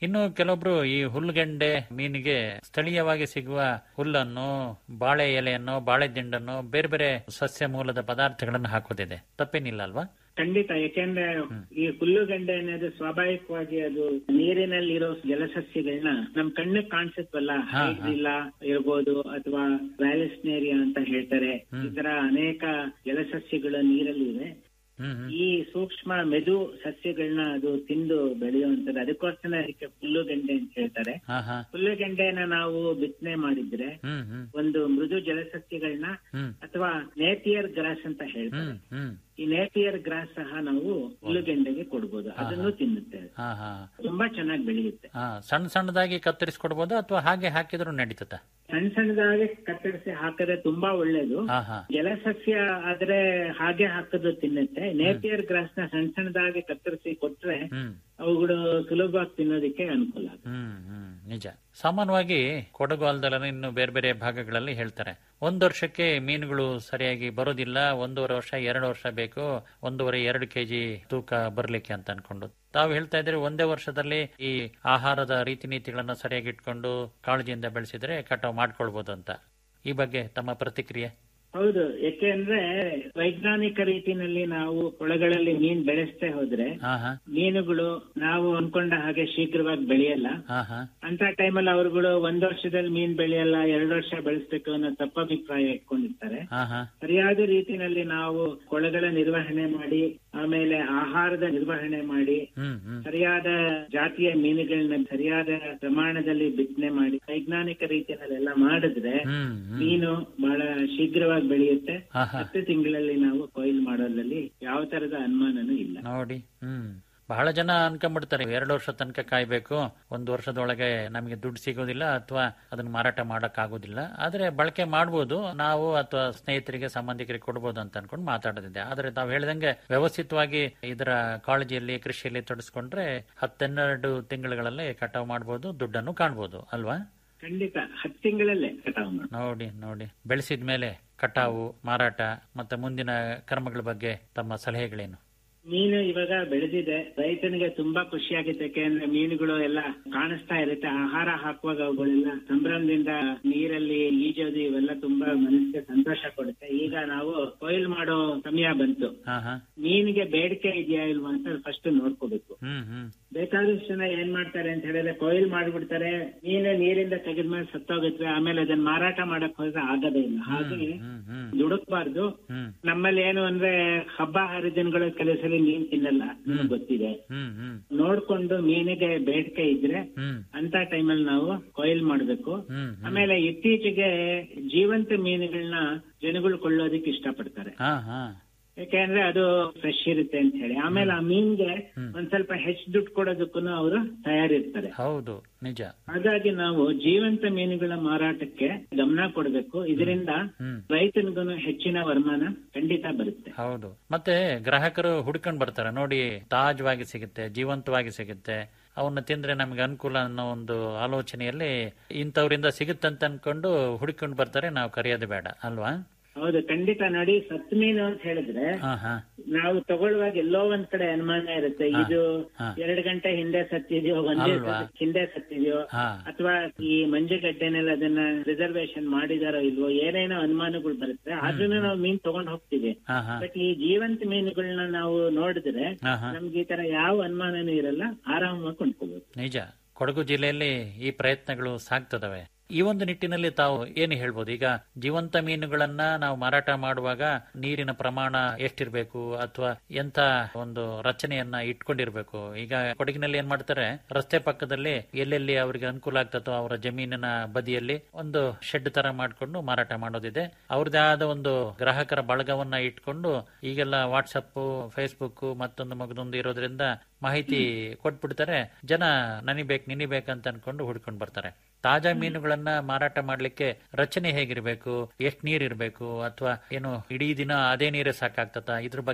ಇನ್ನು ಕೆಲವೊಬ್ರು ಈ ಹುಲ್ಲುಗೆಂಡೆ ಮೀನಿಗೆ ಸ್ಥಳೀಯವಾಗಿ ಸಿಗುವ ಹುಲ್ಲನ್ನು ಬಾಳೆ ಎಲೆಯನ್ನು ಬಾಳೆ ದಿಂಡನ್ನು ಬೇರೆ ಬೇರೆ ಸಸ್ಯ ಮೂಲದ ಪದಾರ್ಥಗಳನ್ನು ಹಾಕೋದಿದೆ ತಪ್ಪೇನಿಲ್ಲ ಅಲ್ವಾ ಖಂಡಿತ ಯಾಕೆಂದ್ರೆ ಈ ಹುಲ್ಲುಗಂಡೆ ಅನ್ನೋದು ಸ್ವಾಭಾವಿಕವಾಗಿ ಅದು ನೀರಿನಲ್ಲಿರೋ ಜಲಸಸ್ಯಗಳನ್ನ ನಮ್ ಕಣ್ಣಿಗೆ ಕಾಣಿಸುತ್ತಲ್ಲ ಹಾ, ಹಾ. ಹೈಡ್ರಿಲ್ಲ ಇರ್ಬೋದು ಅಥವಾ ವ್ಯಾಲಿಸ್ನೇರಿಯಾ ಅಂತ ಹೇಳ್ತಾರೆ ಈ ತರ ಅನೇಕ ಜಲಸಸ್ಯಗಳು ನೀರಲ್ಲಿ ಇವೆ ಹ್ಮ್ ಹ್ಮ್ ಈ ಸೂಕ್ಷ್ಮ ಮೆದು ಸಸ್ಯಗಳನ್ನ ಅದು ತಿಂದು ಬೆಳೆಯುವಂತದ್ದು ಅದಕ್ಕೋಸ್ಕರ ಅದಕ್ಕೆ ಹುಲ್ಲುಗಂಡೆ ಅಂತ ಹೇಳ್ತಾರೆ ಹಾ ಹಾ ಹುಲ್ಲುಗಂಡೆನ ನಾವು ಬಿತ್ತನೆ ಮಾಡಿದ್ರೆ ಹ್ಮ್ ಹ್ಮ್ ಒಂದು ಮೃದು ಜಲಸಸ್ಯಗಳನ್ನ ಹ್ಮ್ ಅಥವಾ ನೇಪಿಯರ್ ಗ್ರಾಸ್ ಅಂತ ಹೇಳ್ತಾರೆ ಹ್ಮ್ ಹ್ಮ್ ಈ ನೇಪಿಯರ್ ಗ್ರಾಸ್ ಸಹ ನಾವು ಹುಲ್ಲುಗೆಂಡೆಗೆ ಕೊಡ್ಬೋದು ಅದನ್ನು ತಿನ್ನುತ್ತೆ ಹಾ ಹಾ ತುಂಬಾ ಚೆನ್ನಾಗಿ ಬೆಳೆಯುತ್ತೆ ಹಾ ಸಣ್ಣ ಸಣ್ಣದಾಗಿ ಕತ್ತರಿಸ್ಕೊಡ್ಬೋದು ಅಥವಾ ಹಾಗೆ ಹಾಕಿದ್ರು ನಡೀತದ ಸಣ್ಣ ಸಣ್ಣದಾಗಿ ಕತ್ತರಿಸಿ ಹಾಕಿದ್ರೆ ತುಂಬಾ ಒಳ್ಳೇದು ಹಾ ಹಾ ಜಲಸಸ್ಯ ಆದ್ರೆ ಹಾಗೆ ಹಾಕಿದ್ರು ತಿನ್ನುತ್ತೆ ನೇಪಿಯರ್ ಗ್ರಾಸ್ ನ ಸಣ್ಣ ಸಣ್ಣದಾಗಿ ಕತ್ತರಿಸಿ ಕೊಟ್ರೆ ಹ್ಮ್ ಅವುಗಳು ಸುಲಭವಾಗಿ ತಿನ್ನೋದಕ್ಕೆ ಅನುಕೂಲ ಆಗುತ್ತೆ ಹ್ಮ್ ಹ್ಮ್ ನಿಜ ಸಾಮಾನ್ಯವಾಗಿ ಕೊಡಗು ಅಲ್ದಲ್ಲ ಇನ್ನು ಬೇರೆ ಬೇರೆ ಭಾಗಗಳಲ್ಲಿ ಹೇಳ್ತಾರೆ ಒಂದು ವರ್ಷಕ್ಕೆ ಮೀನುಗಳು ಸರಿಯಾಗಿ ಬರೋದಿಲ್ಲ ಒಂದೂವರೆ ವರ್ಷ ಎರಡು ವರ್ಷ ಬೇಕು ಒಂದೂವರೆ ಎರಡು ಕೆಜಿ ತೂಕ ಬರ್ಲಿಕ್ಕೆ ಅಂತ ಅನ್ಕೊಂಡು ತಾವು ಹೇಳ್ತಾ ಇದ್ರೆ ಒಂದೇ ವರ್ಷದಲ್ಲಿ ಈ ಆಹಾರದ ರೀತಿ ನೀತಿಗಳನ್ನ ಸರಿಯಾಗಿ ಇಟ್ಕೊಂಡು ಕಾಳಜಿಯಿಂದ ಬೆಳೆಸಿದ್ರೆ ಕಟಾವ್ ಮಾಡ್ಕೊಳ್ಬಹುದು ಅಂತ ಈ ಬಗ್ಗೆ ತಮ್ಮ ಪ್ರತಿಕ್ರಿಯೆ ಹೌದು ಯಾಕೆಂದ್ರೆ ವೈಜ್ಞಾನಿಕ ರೀತಿನಲ್ಲಿ ನಾವು ಕೊಳಗಳಲ್ಲಿ ಮೀನ್ ಬೆಳೆಸ್ತಾ ಹೋದ್ರೆ ಹಾ ಹಾ ಮೀನುಗಳು ನಾವು ಅನ್ಕೊಂಡ ಹಾಗೆ ಶೀಘ್ರವಾಗಿ ಬೆಳೆಯಲ್ಲ ಹಾ ಹಾ ಅಂತ ಟೈಮಲ್ಲಿ ಅವರುಗಳು ಒಂದ್ ವರ್ಷದಲ್ಲಿ ಮೀನ್ ಬೆಳೆಯಲ್ಲ ಎರಡು ವರ್ಷ ಬೆಳೆಸ್ಬೇಕು ಅನ್ನೋ ತಪ್ಪಭಿಪ್ರಾಯ ಇಟ್ಕೊಂಡಿರ್ತಾರೆ ಹಾ ಹಾ ಸರಿಯಾದ ರೀತಿನಲ್ಲಿ ನಾವು ಕೊಳಗಳ ನಿರ್ವಹಣೆ ಮಾಡಿ ಆಮೇಲೆ ಆಹಾರದ ನಿರ್ವಹಣೆ ಮಾಡಿ ಹ್ಮ್ ಹ್ಮ್ ಸರಿಯಾದ ಜಾತಿಯ ಮೀನುಗಳನ್ನ ಸರಿಯಾದ ಪ್ರಮಾಣದಲ್ಲಿ ಬಿತ್ತನೆ ಮಾಡಿ ವೈಜ್ಞಾನಿಕ ರೀತಿಯಲ್ಲೆಲ್ಲ ಮಾಡಿದ್ರೆ ಹ್ಮ್ ಹ್ಮ್ ಮೀನು ಬಹಳ ಶೀಘ್ರವಾಗಿ ಬೆಳೆಯುತ್ತೆ ಹಾ ಹಾ ಹತ್ತು ತಿಂಗಳಲ್ಲಿ ನಾವು ಕೊಯ್ಲು ಮಾಡೋದ್ರಲ್ಲಿ ಯಾವ ತರದ ಅನುಮಾನನೂ ಇಲ್ಲ ನೋಡಿ ಹ್ಮ್ ಬಹಳ ಜನ ಅನ್ಕೊಂಡ್ಬಿಡ್ತಾರೆ ಎರಡು ವರ್ಷ ತನಕ ಕಾಯ್ಬೇಕು ಒಂದು ವರ್ಷದೊಳಗೆ ನಮಗೆ ದುಡ್ಡು ಸಿಗೋದಿಲ್ಲ ಅಥವಾ ಅದನ್ನ ಮಾರಾಟ ಮಾಡಕ್ ಆಗೋದಿಲ್ಲ ಆದ್ರೆ ಬಳಕೆ ಮಾಡ್ಬೋದು ನಾವು ಅಥವಾ ಸ್ನೇಹಿತರಿಗೆ ಸಂಬಂಧಿಕರಿಗೆ ಕೊಡ್ಬೋದು ಅಂತ ಅನ್ಕೊಂಡು ಮಾತಾಡೋದಿದೆ ಆದ್ರೆ ತಾವು ಹೇಳ್ದಂಗೆ ವ್ಯವಸ್ಥಿತವಾಗಿ ಇದರ ಕಾಳಜಿಯಲ್ಲಿ ಕೃಷಿಯಲ್ಲಿ ತೊಡಸ್ಕೊಂಡ್ರೆ ಹತ್ತೆರಡು ತಿಂಗಳುಗಳಲ್ಲಿ ಕಟಾವು ಮಾಡ್ಬೋದು ದುಡ್ಡನ್ನು ಕಾಣ್ಬೋದು ಅಲ್ವಾ ಖಂಡಿತ ಹತ್ತು ತಿಂಗಳಲ್ಲೇ ಕಟಾವು ಮಾಡಿ ನೋಡಿ ನೋಡಿ ಬೆಳೆಸಿದ ಮೇಲೆ ಕಟಾವು ಮಾರಾಟ ಮತ್ತೆ ಮುಂದಿನ ಕರ್ಮಗಳ ಬಗ್ಗೆ ತಮ್ಮ ಸಲಹೆಗಳೇನು ಮೀನು ಇವಾಗ ಬೆಳೆದಿದೆ ರೈತನಿಗೆ ತುಂಬಾ ಖುಷಿಯಾಗುತ್ತೆ ಯಾಕೆಂದ್ರೆ ಮೀನುಗಳು ಎಲ್ಲ ಕಾಣಿಸ್ತಾ ಇರುತ್ತೆ ಆಹಾರ ಹಾಕುವಾಗ ಅವುಗಳೆಲ್ಲ ಸಂಭ್ರಮದಿಂದ ನೀರಲ್ಲಿ ಈಜೋದು ಇವೆಲ್ಲ ತುಂಬಾ ಮನಸ್ಸಿಗೆ ಸಂತೋಷ ಕೊಡುತ್ತೆ ಈಗ ನಾವು ಕೊಯ್ಲು ಮಾಡೋ ಸಮಯ ಬಂತು ಹಾ ಹಾ ಮೀನಿಗೆ ಬೇಡಿಕೆ ಇದೆಯಾ ಇಲ್ವಾ ಅಂತ ಫಸ್ಟ್ ನೋಡ್ಕೋಬೇಕು ಹ್ಮ್ ಹ್ಮ್ ಬೇಕಾದಷ್ಟು ಜನ ಏನ್ ಮಾಡ್ತಾರೆ ಅಂತ ಹೇಳಿದ್ರೆ ಕೊಯ್ಲು ಮಾಡ್ಬಿಡ್ತಾರೆ ಮೀನು ನೀರಿಂದ ತೆಗೆದ್ಮೇಲೆ ಸತ್ತೋಗುತ್ತೆ ಆಮೇಲೆ ಅದನ್ನ ಮಾರಾಟ ಮಾಡಕ್ ಹೋದ್ರೆ ಆಗೋದೇ ಇಲ್ಲ ಹಾಗೆ ಹ್ಮ್ ಹ್ಮ್ ದುಡುಕ್ಬಾರ್ದು ಹ್ಮ್ ನಮ್ಮಲ್ಲಿ ಏನು ಅಂದ್ರೆ ಹಬ್ಬ ಹರಿದಿನಗಳ ಕೆಲವು ಸಲ ಮೀನ್ ತಿನ್ನಲ್ಲ ನಿಮ್ಗ್ ಗೊತ್ತಿದೆ ಹ್ಮ್ ಹ್ಮ್ ನೋಡ್ಕೊಂಡು ಮೀನಿಗೆ ಬೇಡಿಕೆ ಇದ್ರೆ ಹ್ಮ್ ಅಂತ ಟೈಮಲ್ಲಿ ನಾವು ಕೊಯ್ಲ್ ಮಾಡ್ಬೇಕು ಹ್ಮ್ ಆಮೇಲೆ ಇತ್ತೀಚೆಗೆ ಜೀವಂತ ಮೀನುಗಳನ್ನ ಜನಗಳು ಕೊಳ್ಳೋದಕ್ಕೆ ಇಷ್ಟಪಡ್ತಾರೆ ಹಾ ಹಾ ಯಾಕೆಂದ್ರೆ ಅದು ಫ್ರೆಶ್ ಇರುತ್ತೆ ಅಂತ ಹೇಳಿ ಆಮೇಲೆ ಆ ಮೀನ್ಗೆ ಒಂದ್ ಸ್ವಲ್ಪ ಹೆಚ್ಚು ದುಡ್ಡು ಕೊಡೋದಕ್ಕೂ ಅವರು ತಯಾರಿರ್ತಾರೆ ಹೌದು ನಿಜ ಹಾಗಾಗಿ ನಾವು ಜೀವಂತ ಮೀನುಗಳ ಮಾರಾಟಕ್ಕೆ ಗಮನ ಕೊಡಬೇಕು ಇದರಿಂದ ಹ್ಮ್ ರೈತನಿಗೂ ಹೆಚ್ಚಿನ ವರಮಾನ ಖಂಡಿತ ಬರುತ್ತೆ ಹೌದು ಮತ್ತೆ ಗ್ರಾಹಕರು ಹುಡ್ಕೊಂಡ್ ಬರ್ತಾರೆ ನೋಡಿ ತಾಜವಾಗಿ ಸಿಗುತ್ತೆ ಜೀವಂತವಾಗಿ ಸಿಗುತ್ತೆ ಅವನ್ನ ತಿಂದ್ರೆ ನಮ್ಗೆ ಅನುಕೂಲ ಅನ್ನೋ ಒಂದು ಆಲೋಚನೆಯಲ್ಲಿ ಇಂಥವ್ರಿಂದ ಸಿಗುತ್ತಂತ ಅನ್ಕೊಂಡು ಹುಡ್ಕೊಂಡು ಬರ್ತಾರೆ ನಾವು ಕರೆಯೋದು ಬೇಡ ಅಲ್ವಾ ಹೌದು ಖಂಡಿತ ನೋಡಿ ಸತ್ ಮೀನು ಅಂತ ಹೇಳಿದ್ರೆ ಹಾ ಹಾ ನಾವು ತಗೊಳ್ಳುವಾಗ ಎಲ್ಲೋ ಒಂದ್ ಕಡೆ ಅನುಮಾನ ಇರುತ್ತೆ ಇದು ಹಾ. ಎರಡು ಗಂಟೆ ಹಿಂದೆ ಸತ್ತಿದ್ಯೋ ಒಂದೇ ಅಲ್ವಾ? ಸತಿ ಹಿಂದೆ ಸತ್ತಿದ್ಯೋ ಹಾ ಅಥವಾ ಈ ಮಂಜುಗಡ್ಡೆನಲ್ಲಿ ಅದನ್ನ ರಿಸರ್ವೇಶನ್ ಮಾಡಿದಾರೋ ಇಲ್ವೋ ಏನೇನೋ ಅನುಮಾನಗಳು ಬರುತ್ತೆ ಆದ್ರೂ ನಾವು ಮೀನ್ ತಗೊಂಡ್ ಹೋಗ್ತೀವಿ ಹಾ ಹಾ ಬಟ್ ಈ ಜೀವಂತ ಮೀನುಗಳನ್ನ ನಾವು ನೋಡಿದ್ರೆ ಹಾ ಹಾ ನಮ್ಗೆ ಈ ತರ ಯಾವ ಅನುಮಾನನೂ ಇರಲ್ಲ ಆರಾಮವಾಗಿ ಕೊಂಡ್ಕೋಬಹುದು ನಿಜ ಕೊಡಗು ಜಿಲ್ಲೆಯಲ್ಲಿ ಈ ಪ್ರಯತ್ನಗಳು ಸಾಗ್ತದವೆ ಈ ಒಂದು ನಿಟ್ಟಿನಲ್ಲಿ ತಾವು ಏನು ಹೇಳ್ಬೋದು ಈಗ ಜೀವಂತ ಮೀನುಗಳನ್ನ ನಾವು ಮಾರಾಟ ಮಾಡುವಾಗ ನೀರಿನ ಪ್ರಮಾಣ ಎಷ್ಟಿರ್ಬೇಕು ಅಥವಾ ಎಂತ ಒಂದು ರಚನೆಯನ್ನ ಇಟ್ಕೊಂಡಿರ್ಬೇಕು ಈಗ ಕೊಡಗಿನಲ್ಲಿ ಏನ್ ಮಾಡ್ತಾರೆ ರಸ್ತೆ ಪಕ್ಕದಲ್ಲಿ ಎಲ್ಲೆಲ್ಲಿ ಅವರಿಗೆ ಅನುಕೂಲ ಆಗ್ತದೋ ಅವರ ಜಮೀನಿನ ಬದಿಯಲ್ಲಿ ಒಂದು ಶೆಡ್ ತರ ಮಾಡ್ಕೊಂಡು ಮಾರಾಟ ಮಾಡೋದಿದೆ ಅವ್ರದೇ ಆದ ಒಂದು ಗ್ರಾಹಕರ ಬಳಗವನ್ನ ಇಟ್ಕೊಂಡು ಈಗೆಲ್ಲ ವಾಟ್ಸಪ್ ಫೇಸ್ಬುಕ್ ಮತ್ತೊಂದು ಮಗದೊಂದು ಇರೋದ್ರಿಂದ ಮಾಹಿತಿ ಕೊಟ್ಬಿಡ್ತಾರೆ ಜನ ನನಿಬೇಕು ನಿನಿಬೇಕಂತ ಅನ್ಕೊಂಡು ಹುಡ್ಕೊಂಡು ಬರ್ತಾರೆ ತಾಜಾ ಮೀನುಗಳನ್ನ ಮಾರಾಟ ಮಾಡ್ಲಿಕ್ಕೆ ರಚನೆ ಹೇಗಿರ್ಬೇಕು ಎಷ್ಟ್ ನೀರ್ ಇರ್ಬೇಕು ಅಥವಾ ಏನು ಇಡೀ ದಿನ ಅದೇ ನೀರೇ ಸಾಕಾಗ್ತದ ಇದ್ರ ಬಗ್ಗೆ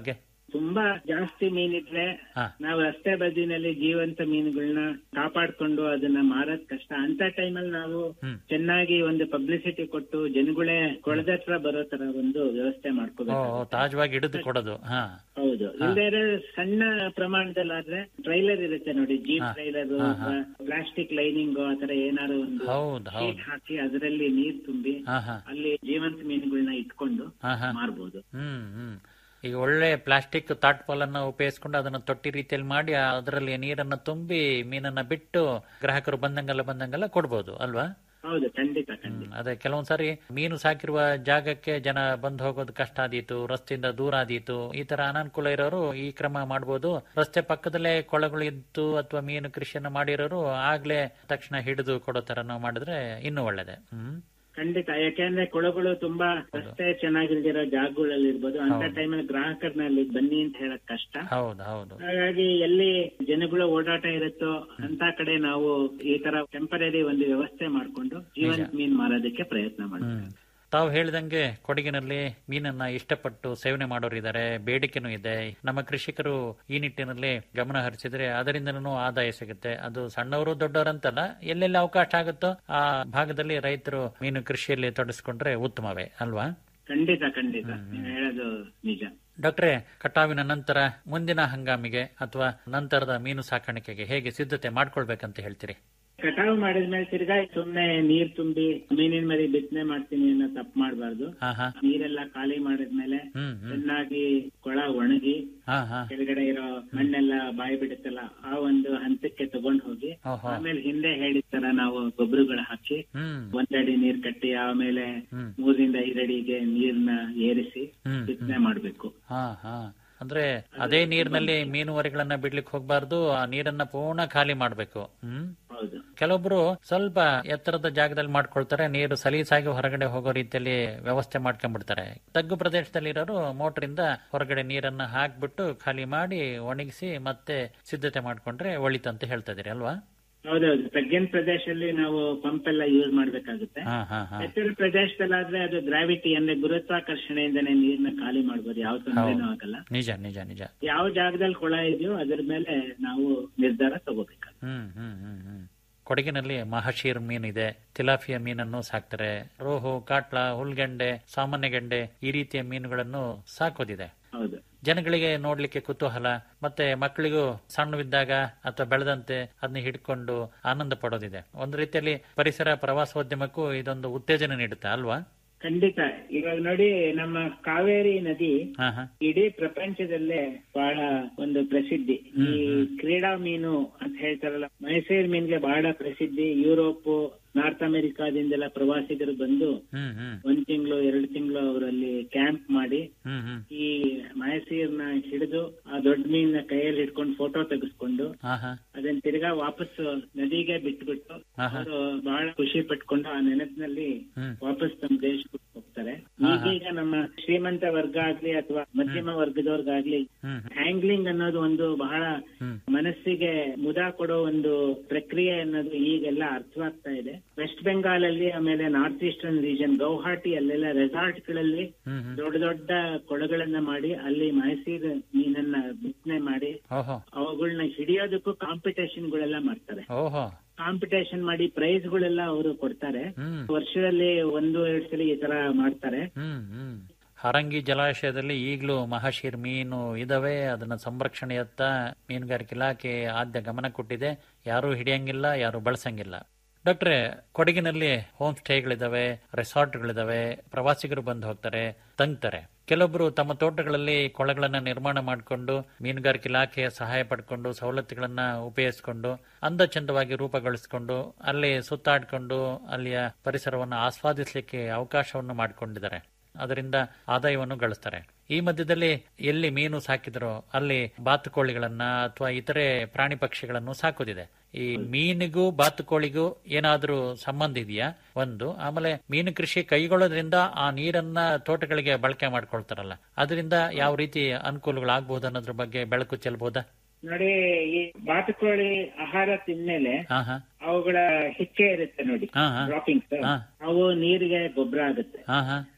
ತುಂಬಾ ಜಾಸ್ತಿ ಮೀನಿದ್ರೆ ಹಾ. ನಾವು ರಸ್ತೆ ಬದಿನಲ್ಲಿ ಜೀವಂತ ಮೀನುಗಳನ್ನ ಕಾಪಾಡ್ಕೊಂಡು ಅದನ್ನ ಮಾರೋದ್ ಕಷ್ಟ ಅಂತ ಟೈಮಲ್ಲಿ ನಾವು ಹ್ಮ್. ಚೆನ್ನಾಗಿ ಒಂದು ಪಬ್ಲಿಸಿಟಿ ಕೊಟ್ಟು ಜನಗಳೇ ಕೊಳದ ಹತ್ರ ಬರೋ ತರ ಒಂದು ವ್ಯವಸ್ಥೆ ಓ ಮಾಡ್ಕೋಬೇಕು ತಾಜವಾಗಿ ಹಿಡಿದು ಕೊಡೋದು ಹಾ ಹೌದು ಇಲ್ದೇ ಸಣ್ಣ ಪ್ರಮಾಣದಲ್ಲಾದ್ರೆ ಟ್ರೈಲರ್ ಇರುತ್ತೆ ನೋಡಿ ಜೀಪ್ ಹಾ. ಟ್ರೈಲರ್ ಹಾ, ಹಾ. ಪ್ಲಾಸ್ಟಿಕ್ ಲೈನಿಂಗ್ ಆತರ ಏನಾದ್ರು ಒಂದು ಹೌದು ಶೀಟ್ ಹೌದು ಹಾಕಿ ಅದರಲ್ಲಿ ನೀರ್ ತುಂಬಿ ಹಾ ಹಾ ಅಲ್ಲಿ ಜೀವಂತ ಮೀನುಗಳನ್ನ ಇಟ್ಕೊಂಡು ಹಾ ಹಾ ಮಾರ್ಬೋದು ಹ್ಮ್ ಹ್ಮ್ ಈಗ ಒಳ್ಳೆ ಪ್ಲಾಸ್ಟಿಕ್ ತಾಟ್ಪಾಲನ್ನ ಉಪಯೋಗಿಸ್ಕೊಂಡು ಅದನ್ನ ತೊಟ್ಟಿ ರೀತಿಯಲ್ಲಿ ಮಾಡಿ ಅದರಲ್ಲಿ ನೀರನ್ನ ತುಂಬಿ ಮೀನನ್ನ ಬಿಟ್ಟು ಗ್ರಾಹಕರು ಬಂದಂಗೆಲ್ಲ ಬಂದಂಗೆಲ್ಲ ಕೊಡ್ಬೋದು ಅಲ್ವಾ ಹೌದು ಖಂಡಿತ ಖಂಡಿತ ಹ್ಮ್, ಅದೇ ಕೆಲವೊಂದ್ಸಾರಿ ಮೀನು ಸಾಕಿರುವ ಜಾಗಕ್ಕೆ ಜನ ಬಂದು ಹೋಗೋದು ಕಷ್ಟ ಆದೀತು ರಸ್ತೆಯಿಂದ ದೂರ ಆದೀತು ಈ ತರ ಅನಾನುಕೂಲ ಇರೋರು ಈ ಕ್ರಮ ಮಾಡಬಹುದು ರಸ್ತೆ ಪಕ್ಕದಲ್ಲೇ ಕೊಳಗಳು ಇದ್ದು ಅಥವಾ ಮೀನು ಕೃಷಿಯನ್ನ ಮಾಡಿರೋರು ಆಗ್ಲೇ ತಕ್ಷಣ ಹಿಡಿದು ಕೊಡೋ ತರ ನಾವು ಮಾಡಿದ್ರೆ ಇನ್ನೂ ಒಳ್ಳೇದೆ ಹ್ಮ್ ಖಂಡಿತ ಯಾಕೆಂದ್ರೆ ಕೊಳಗಳು ತುಂಬಾ ರಸ್ತೆ ಚೆನ್ನಾಗಿಲ್ದಿರೋ ಜಾಗಗಳಲ್ಲಿ ಇರ್ಬೋದು ಅಂತ ಹೌದು. ಟೈಮಲ್ಲಿ ಗ್ರಾಹಕರನಲ್ಲಿ ಬನ್ನಿ ಅಂತ ಹೇಳಕ್ ಕಷ್ಟ ಹೌದು ಹೌದು ಹಾಗಾಗಿ ಎಲ್ಲಿ ಜನಗಳ ಓಡಾಟ ಇರುತ್ತೋ ಅಂತ ಕಡೆ ನಾವು ಈ ತರ ಟೆಂಪರರಿ ಒಂದು ವ್ಯವಸ್ಥೆ ಮಾಡ್ಕೊಂಡು ಜೀವಂತ ಮೀನ್ ಮಾರೋದಕ್ಕೆ ಪ್ರಯತ್ನ ಮಾಡ್ತೀವಿ ಹ್ಮ್ ತಾವು ಹೇಳಿದಂಗೆ ಕೊಡಗಿನಲ್ಲಿ ಮೀನನ್ನ ಇಷ್ಟಪಟ್ಟು ಸೇವನೆ ಮಾಡೋರಿದ್ದಾರೆ ಬೇಡಿಕೆನೂ ಇದೆ ನಮ್ಮ ಕೃಷಿಕರು ಈ ನಿಟ್ಟಿನಲ್ಲಿ ಗಮನ ಹರಿಸಿದ್ರೆ ಅದರಿಂದನೂ ಆದಾಯ ಸಿಗುತ್ತೆ ಅದು ಸಣ್ಣವರು ದೊಡ್ಡವರಂತಲ್ಲ ಎಲ್ಲೆಲ್ಲಿ ಅವಕಾಶ ಆಗುತ್ತೋ ಆ ಭಾಗದಲ್ಲಿ ರೈತರು ಮೀನು ಕೃಷಿಯಲ್ಲಿ ತೊಡಗಿಸ್ಕೊಂಡ್ರೆ ಉತ್ತಮವೇ ಅಲ್ವಾ ಖಂಡಿತ ಖಂಡಿತ ನೀವು ಹೇಳೋದು ನಿಜ ಡಾಕ್ಟ್ರೆ ಕಟಾವಿನ ನಂತರ ಮುಂದಿನ ಹಂಗಾಮಿಗೆ ಅಥವಾ ನಂತರದ ಮೀನು ಸಾಕಾಣಿಕೆಗೆ ಹೇಗೆ ಸಿದ್ಧತೆ ಮಾಡ್ಕೊಳ್ಬೇಕಂತ ಹೇಳ್ತೀರಿ ಕಟಾವು ಮಾಡಿದ್ಮೇಲೆ ತಿರ್ಗಾ ಸುಮ್ನೆ ನೀರ್ ತುಂಬಿ ಮೀನಿನ ಮರಿ ಬಿತ್ತನೆ ಮಾಡ್ತೀನಿ ಅನ್ನೋ ತಪ್ಪು ಮಾಡಬಾರ್ದು ಹಾ ಹಾ ನೀರೆಲ್ಲ ಖಾಲಿ ಮಾಡಿದ್ಮೇಲೆ ಹ್ಮ್ ಹ್ಮ್ ಚೆನ್ನಾಗಿ ಕೊಳ ಒಣಗಿ ಹಾ ಹಾ ಕೆಳಗಡೆ ಇರೋ ಮಣ್ಣೆಲ್ಲ ಬಾಯಿ ಬಿಡುತ್ತಲ್ಲ ಆ ಒಂದು ಹಂತಕ್ಕೆ ತಗೊಂಡ್ ಹೋಗಿ ಓಹೋ ಆಮೇಲೆ ಹಿಂದೆ ಹೇಳಿದ ತರ ನಾವು ಗೊಬ್ಬರಗಳು ಹಾಕಿ ಹ್ಮ್ ಒಂದಡಿ ನೀರ್ ಕಟ್ಟಿ ಆಮೇಲೆ ಹ್ಮ್. ಮೂರರಿಂದ ಐದಡಿಗೆ ನೀರ್ನ ಏರಿಸಿ ಹ್ಮ್, ಬಿತ್ತನೆ ಮಾಡ್ಬೇಕು ಹಾ ಹಾ ಅಂದ್ರೆ ಅದೇ ನೀರಿನಲ್ಲಿ ಮೀನುವರಿಗಳನ್ನ ಬಿಡ್ಲಿಕ್ಕೆ ಹೋಗ್ಬಾರ್ದು ಆ ನೀರನ್ನ ಪೂರ್ಣ ಖಾಲಿ ಮಾಡ್ಬೇಕು ಹ್ಮ್ ಹೌದು ಕೆಲವೊಬ್ರು ಸ್ವಲ್ಪ ಎತ್ತರದ ಜಾಗದಲ್ಲಿ ಮಾಡ್ಕೊಳ್ತಾರೆ ನೀರು ಸಲೀಸಾಗಿ ಹೊರಗಡೆ ಹೋಗೋ ರೀತಿಯಲ್ಲಿ ವ್ಯವಸ್ಥೆ ಮಾಡ್ಕೊಂಡ್ಬಿಡ್ತಾರೆ ತಗ್ಗು ಪ್ರದೇಶದಲ್ಲಿ ಇರೋರು ಮೋಟರಿಂದ ಹೊರಗಡೆ ನೀರನ್ನ ಹಾಕ್ಬಿಟ್ಟು ಖಾಲಿ ಮಾಡಿ ಒಣಗಿಸಿ ಮತ್ತೆ ಸಿದ್ಧತೆ ಮಾಡ್ಕೊಂಡ್ರೆ ಒಳಿತಂತ ಹೇಳ್ತಾ ಇದೀರಿ ಅಲ್ವಾ ಹೌದೌದು ತಗ್ಗಿನ ಪ್ರದೇಶದಲ್ಲಿ ನಾವು ಪಂಪ್ ಎಲ್ಲ ಯೂಸ್ ಮಾಡ್ಬೇಕಾಗುತ್ತೆ ಹಾ ಹಾ ಹಾ ಎತ್ತರ ಪ್ರದೇಶದಲ್ಲಾದ್ರೆ ಅದು ಗ್ರಾವಿಟಿ ಅಂದ್ರೆ ಗುರುತ್ವಾಕರ್ಷಣೆಯಿಂದನೇ ನೀರ್ನ ಖಾಲಿ ಮಾಡ್ಬೋದು ಯಾವ ತೊಂದರೆನೂ ಆಗಲ್ಲ ನಿಜ ನಿಜ ನಿಜ ಯಾವ ಜಾಗದಲ್ಲಿ ಕೊಳ ಇದೆಯೋ ಅದ್ರ ಮೇಲೆ ನಾವು ನಿರ್ಧಾರ ತಗೋಬೇಕು ಹ್ಮ್ ಹ್ಮ್ ಹ್ಮ್ ಹ್ಮ್ ಕೊಡಗಿನಲ್ಲಿ ಮಹಾಶೀರ್ ಮೀನಿದೆ ತಿಲಾಫಿಯ ಮೀನನ್ನು ಸಾಕ್ತಾರೆ ರೋಹು ಕಾಟ್ಲ ಹುಲ್ಗೆಂಡೆ ಸಾಮಾನ್ಯ ಗೆಂಡೆ ಈ ರೀತಿಯ ಮೀನುಗಳನ್ನು ಸಾಕೋದಿದೆ ಹೌದು ಜನಗಳಿಗೆ ನೋಡ್ಲಿಕ್ಕೆ ಕುತೂಹಲ ಮತ್ತೆ ಮಕ್ಕಳಿಗೂ ಸಣ್ಣವಿದ್ದಾಗ ಅಥವಾ ಬೆಳೆದಂತೆ ಅದನ್ನ ಹಿಡ್ಕೊಂಡು ಆನಂದ ಪಡೋದಿದೆ ಒಂದು ರೀತಿಯಲ್ಲಿ ಪರಿಸರ ಪ್ರವಾಸೋದ್ಯಮಕ್ಕೂ ಇದೊಂದು ಉತ್ತೇಜನ ನೀಡುತ್ತೆ ಅಲ್ವಾ ಖಂಡಿತ ಇವಾಗ ನೋಡಿ ನಮ್ಮ ಕಾವೇರಿ ನದಿ ಹಾ ಹಾ ಇಡೀ ಪ್ರಪಂಚದಲ್ಲೇ ಬಹಳ ಒಂದು ಪ್ರಸಿದ್ಧಿ ಈ ಕ್ರೀಡಾ ಮೀನು ಅಂತ ಹೇಳ್ತಾರಲ್ಲ ಮೈಸೂರು ಮೀನ್ಗೆ ಬಹಳ ಪ್ರಸಿದ್ಧಿ ಯುರೋಪ್ ನಾರ್ತ್ ಅಮೆರಿಕಾದಿಂದೆಲ್ಲ ಪ್ರವಾಸಿಗರು ಬಂದು ಹ್ಮ್ ಹ್ಮ್ ಒಂದ್ ತಿಂಗಳು ಎರಡು ತಿಂಗಳು ಅವರಲ್ಲಿ ಕ್ಯಾಂಪ್ ಮಾಡಿ ಹ್ಮ್ ಹ್ಮ್ ಈ ಮೈಸೂರ್ನ ಹಿಡಿದು ಆ ದೊಡ್ಡ ಮೀನ್ನ ಕೈಯಲ್ಲಿ ಹಿಡ್ಕೊಂಡು ಫೋಟೋ ತೆಗೆಸ್ಕೊಂಡು ಹಾ ಹಾ ಅದನ್ನ ತಿರ್ಗಾ ವಾಪಸ್ ನದಿಗೆ ಬಿಟ್ಬಿಟ್ಟು ಆಹಾ. ಅವರು ಬಹಳ ಖುಷಿ ಪಟ್ಕೊಂಡು ಆ ನೆನಪಿನಲ್ಲಿ ಹ್ಮ್. ವಾಪಸ್ ತಮ್ಮ ದೇಶಕ್ಕೆ ಹೋಗ್ತಾರೆ ಈಗೀಗ ನಮ್ಮ ಶ್ರೀಮಂತ ವರ್ಗ ಆಗ್ಲಿ ಅಥವಾ ಮಧ್ಯಮ ವರ್ಗದವ್ರಿಗಾಗ್ಲಿ ಹ್ಮ್ ಹ್ಯಾಂಗ್ಲಿಂಗ್ ಅನ್ನೋದು ಒಂದು ಬಹಳ ಹ್ಮ್ ಮನಸ್ಸಿಗೆ ಮುದ ಕೊಡೋ ಒಂದು ಪ್ರಕ್ರಿಯೆ ಅನ್ನೋದು ಈಗೆಲ್ಲ ಅರ್ಥವಾಗ್ತಾ ಇದೆ ವೆಸ್ಟ್ ಬೆಂಗಾಲ್ ಅಲ್ಲಿ ಆಮೇಲೆ ನಾರ್ತ್ ಈಸ್ಟರ್ನ್ ರೀಜನ್ ಗೌಹಾಟಿ ಅಲ್ಲೆಲ್ಲ ರೆಸಾರ್ಟ್ ಗಳಲ್ಲಿ ಹ್ಮ್ ಹ್ಮ್ ದೊಡ್ಡ ದೊಡ್ಡ ಕೊಳಗಳನ್ನ ಮಾಡಿ ಅಲ್ಲಿ ಮೈಸೂರು ಮೀನನ್ನ ಬಿತ್ತನೆ ಮಾಡಿ ಓಹೋ ಅವುಗಳನ್ನ ಹಿಡಿಯೋದಕ್ಕೂ ಕಾಂಪಿಟೇಷನ್ ಗಳೆಲ್ಲ ಮಾಡ್ತಾರೆ ಓಹೋ ಕಾಂಪಿಟೇಷನ್ ಮಾಡಿ ಪ್ರೈಸ್ ಗಳೆಲ್ಲ ಅವರು ಕೊಡ್ತಾರೆ ಹ್ಮ್ ವರ್ಷದಲ್ಲಿ ಒಂದು ಎರಡು ಸಲ ಈ ತರ ಮಾಡ್ತಾರೆ ಹ್ಮ್ ಹ್ಮ್ ಹರಂಗಿ ಜಲಾಶಯದಲ್ಲಿ ಈಗಲೂ ಮಹಾಶೀರ್ ಮೀನು ಇದಾವೆ ಅದನ್ನ ಸಂರಕ್ಷಣೆಯತ್ತ ಮೀನುಗಾರಿಕೆ ಇಲಾಖೆ ಆದ್ಯ ಗಮನ ಕೊಟ್ಟಿದೆ ಯಾರು ಹಿಡಿಯಂಗಿಲ್ಲ ಯಾರು ಬಳಸಂಗಿಲ್ಲ ಡಾಕ್ಟ್ರೆ ಕೊಡಗಿನಲ್ಲಿ ಹೋಮ್ ಸ್ಟೇಗಳಿದಾವೆ ರೆಸಾರ್ಟ್ಗಳಿದಾವೆ ಪ್ರವಾಸಿಗರು ಬಂದು ಹೋಗ್ತಾರೆ ತಂಗ್ತಾರೆ ಕೆಲವೊಬ್ರು ತಮ್ಮ ತೋಟಗಳಲ್ಲಿ ಕೊಳಗಳನ್ನ ನಿರ್ಮಾಣ ಮಾಡಿಕೊಂಡು ಮೀನುಗಾರಿಕೆ ಇಲಾಖೆಯ ಸಹಾಯ ಪಡ್ಕೊಂಡು ಸವಲತ್ತುಗಳನ್ನ ಉಪಯೋಗಿಸಿಕೊಂಡು ಅಂದ ಚಂದವಾಗಿ ರೂಪಗೊಳಿಸಿಕೊಂಡು ಅಲ್ಲಿ ಸುತ್ತಾಡ್ಕೊಂಡು ಅಲ್ಲಿಯ ಪರಿಸರವನ್ನು ಆಸ್ವಾದಿಸಲಿಕ್ಕೆ ಅವಕಾಶವನ್ನು ಮಾಡಿಕೊಂಡಿದ್ದಾರೆ ಅದರಿಂದ ಆದಾಯವನ್ನು ಗಳಿಸ್ತಾರೆ ಈ ಮಧ್ಯದಲ್ಲಿ ಎಲ್ಲಿ ಮೀನು ಸಾಕಿದ್ರೋ ಅಲ್ಲಿ ಬಾತುಕೋಳಿಗಳನ್ನ ಅಥವಾ ಇತರೆ ಪ್ರಾಣಿ ಪಕ್ಷಿಗಳನ್ನು ಸಾಕೋದಿದೆ ಈ ಮೀನಿಗೂ ಬಾತುಕೋಳಿಗೂ ಏನಾದ್ರೂ ಸಂಬಂಧ ಇದೆಯಾ ಒಂದು ಆಮೇಲೆ ಮೀನು ಕೃಷಿ ಕೈಗೊಳ್ಳೋದ್ರಿಂದ ಆ ನೀರನ್ನ ತೋಟಗಳಿಗೆ ಬಳಕೆ ಮಾಡ್ಕೊಳ್ತಾರಲ್ಲ ಅದರಿಂದ ಯಾವ ರೀತಿ ಅನುಕೂಲಗಳಾಗಬಹುದು ಅನ್ನೋದ್ರ ಬಗ್ಗೆ ಬೆಳಕು ಚೆಲ್ಬಹುದಾ ನೋಡಿ ಈ ಬಾತುಕೋಳಿ ಆಹಾರ ತಿಂದ್ಮೇಲೆ ಹಾ ಹಾ ಅವುಗಳ ಹಿಕ್ಕೆ ಇರುತ್ತೆ ನೋಡಿ ಹಾ, ಹಾ. ಡ್ರಾಪಿಂಗ್ಸ್ ಹಾ. ಅವು ನೀರಿಗೆ ಗೊಬ್ಬರ ಆಗುತ್ತೆ ಹಾ ಹಾ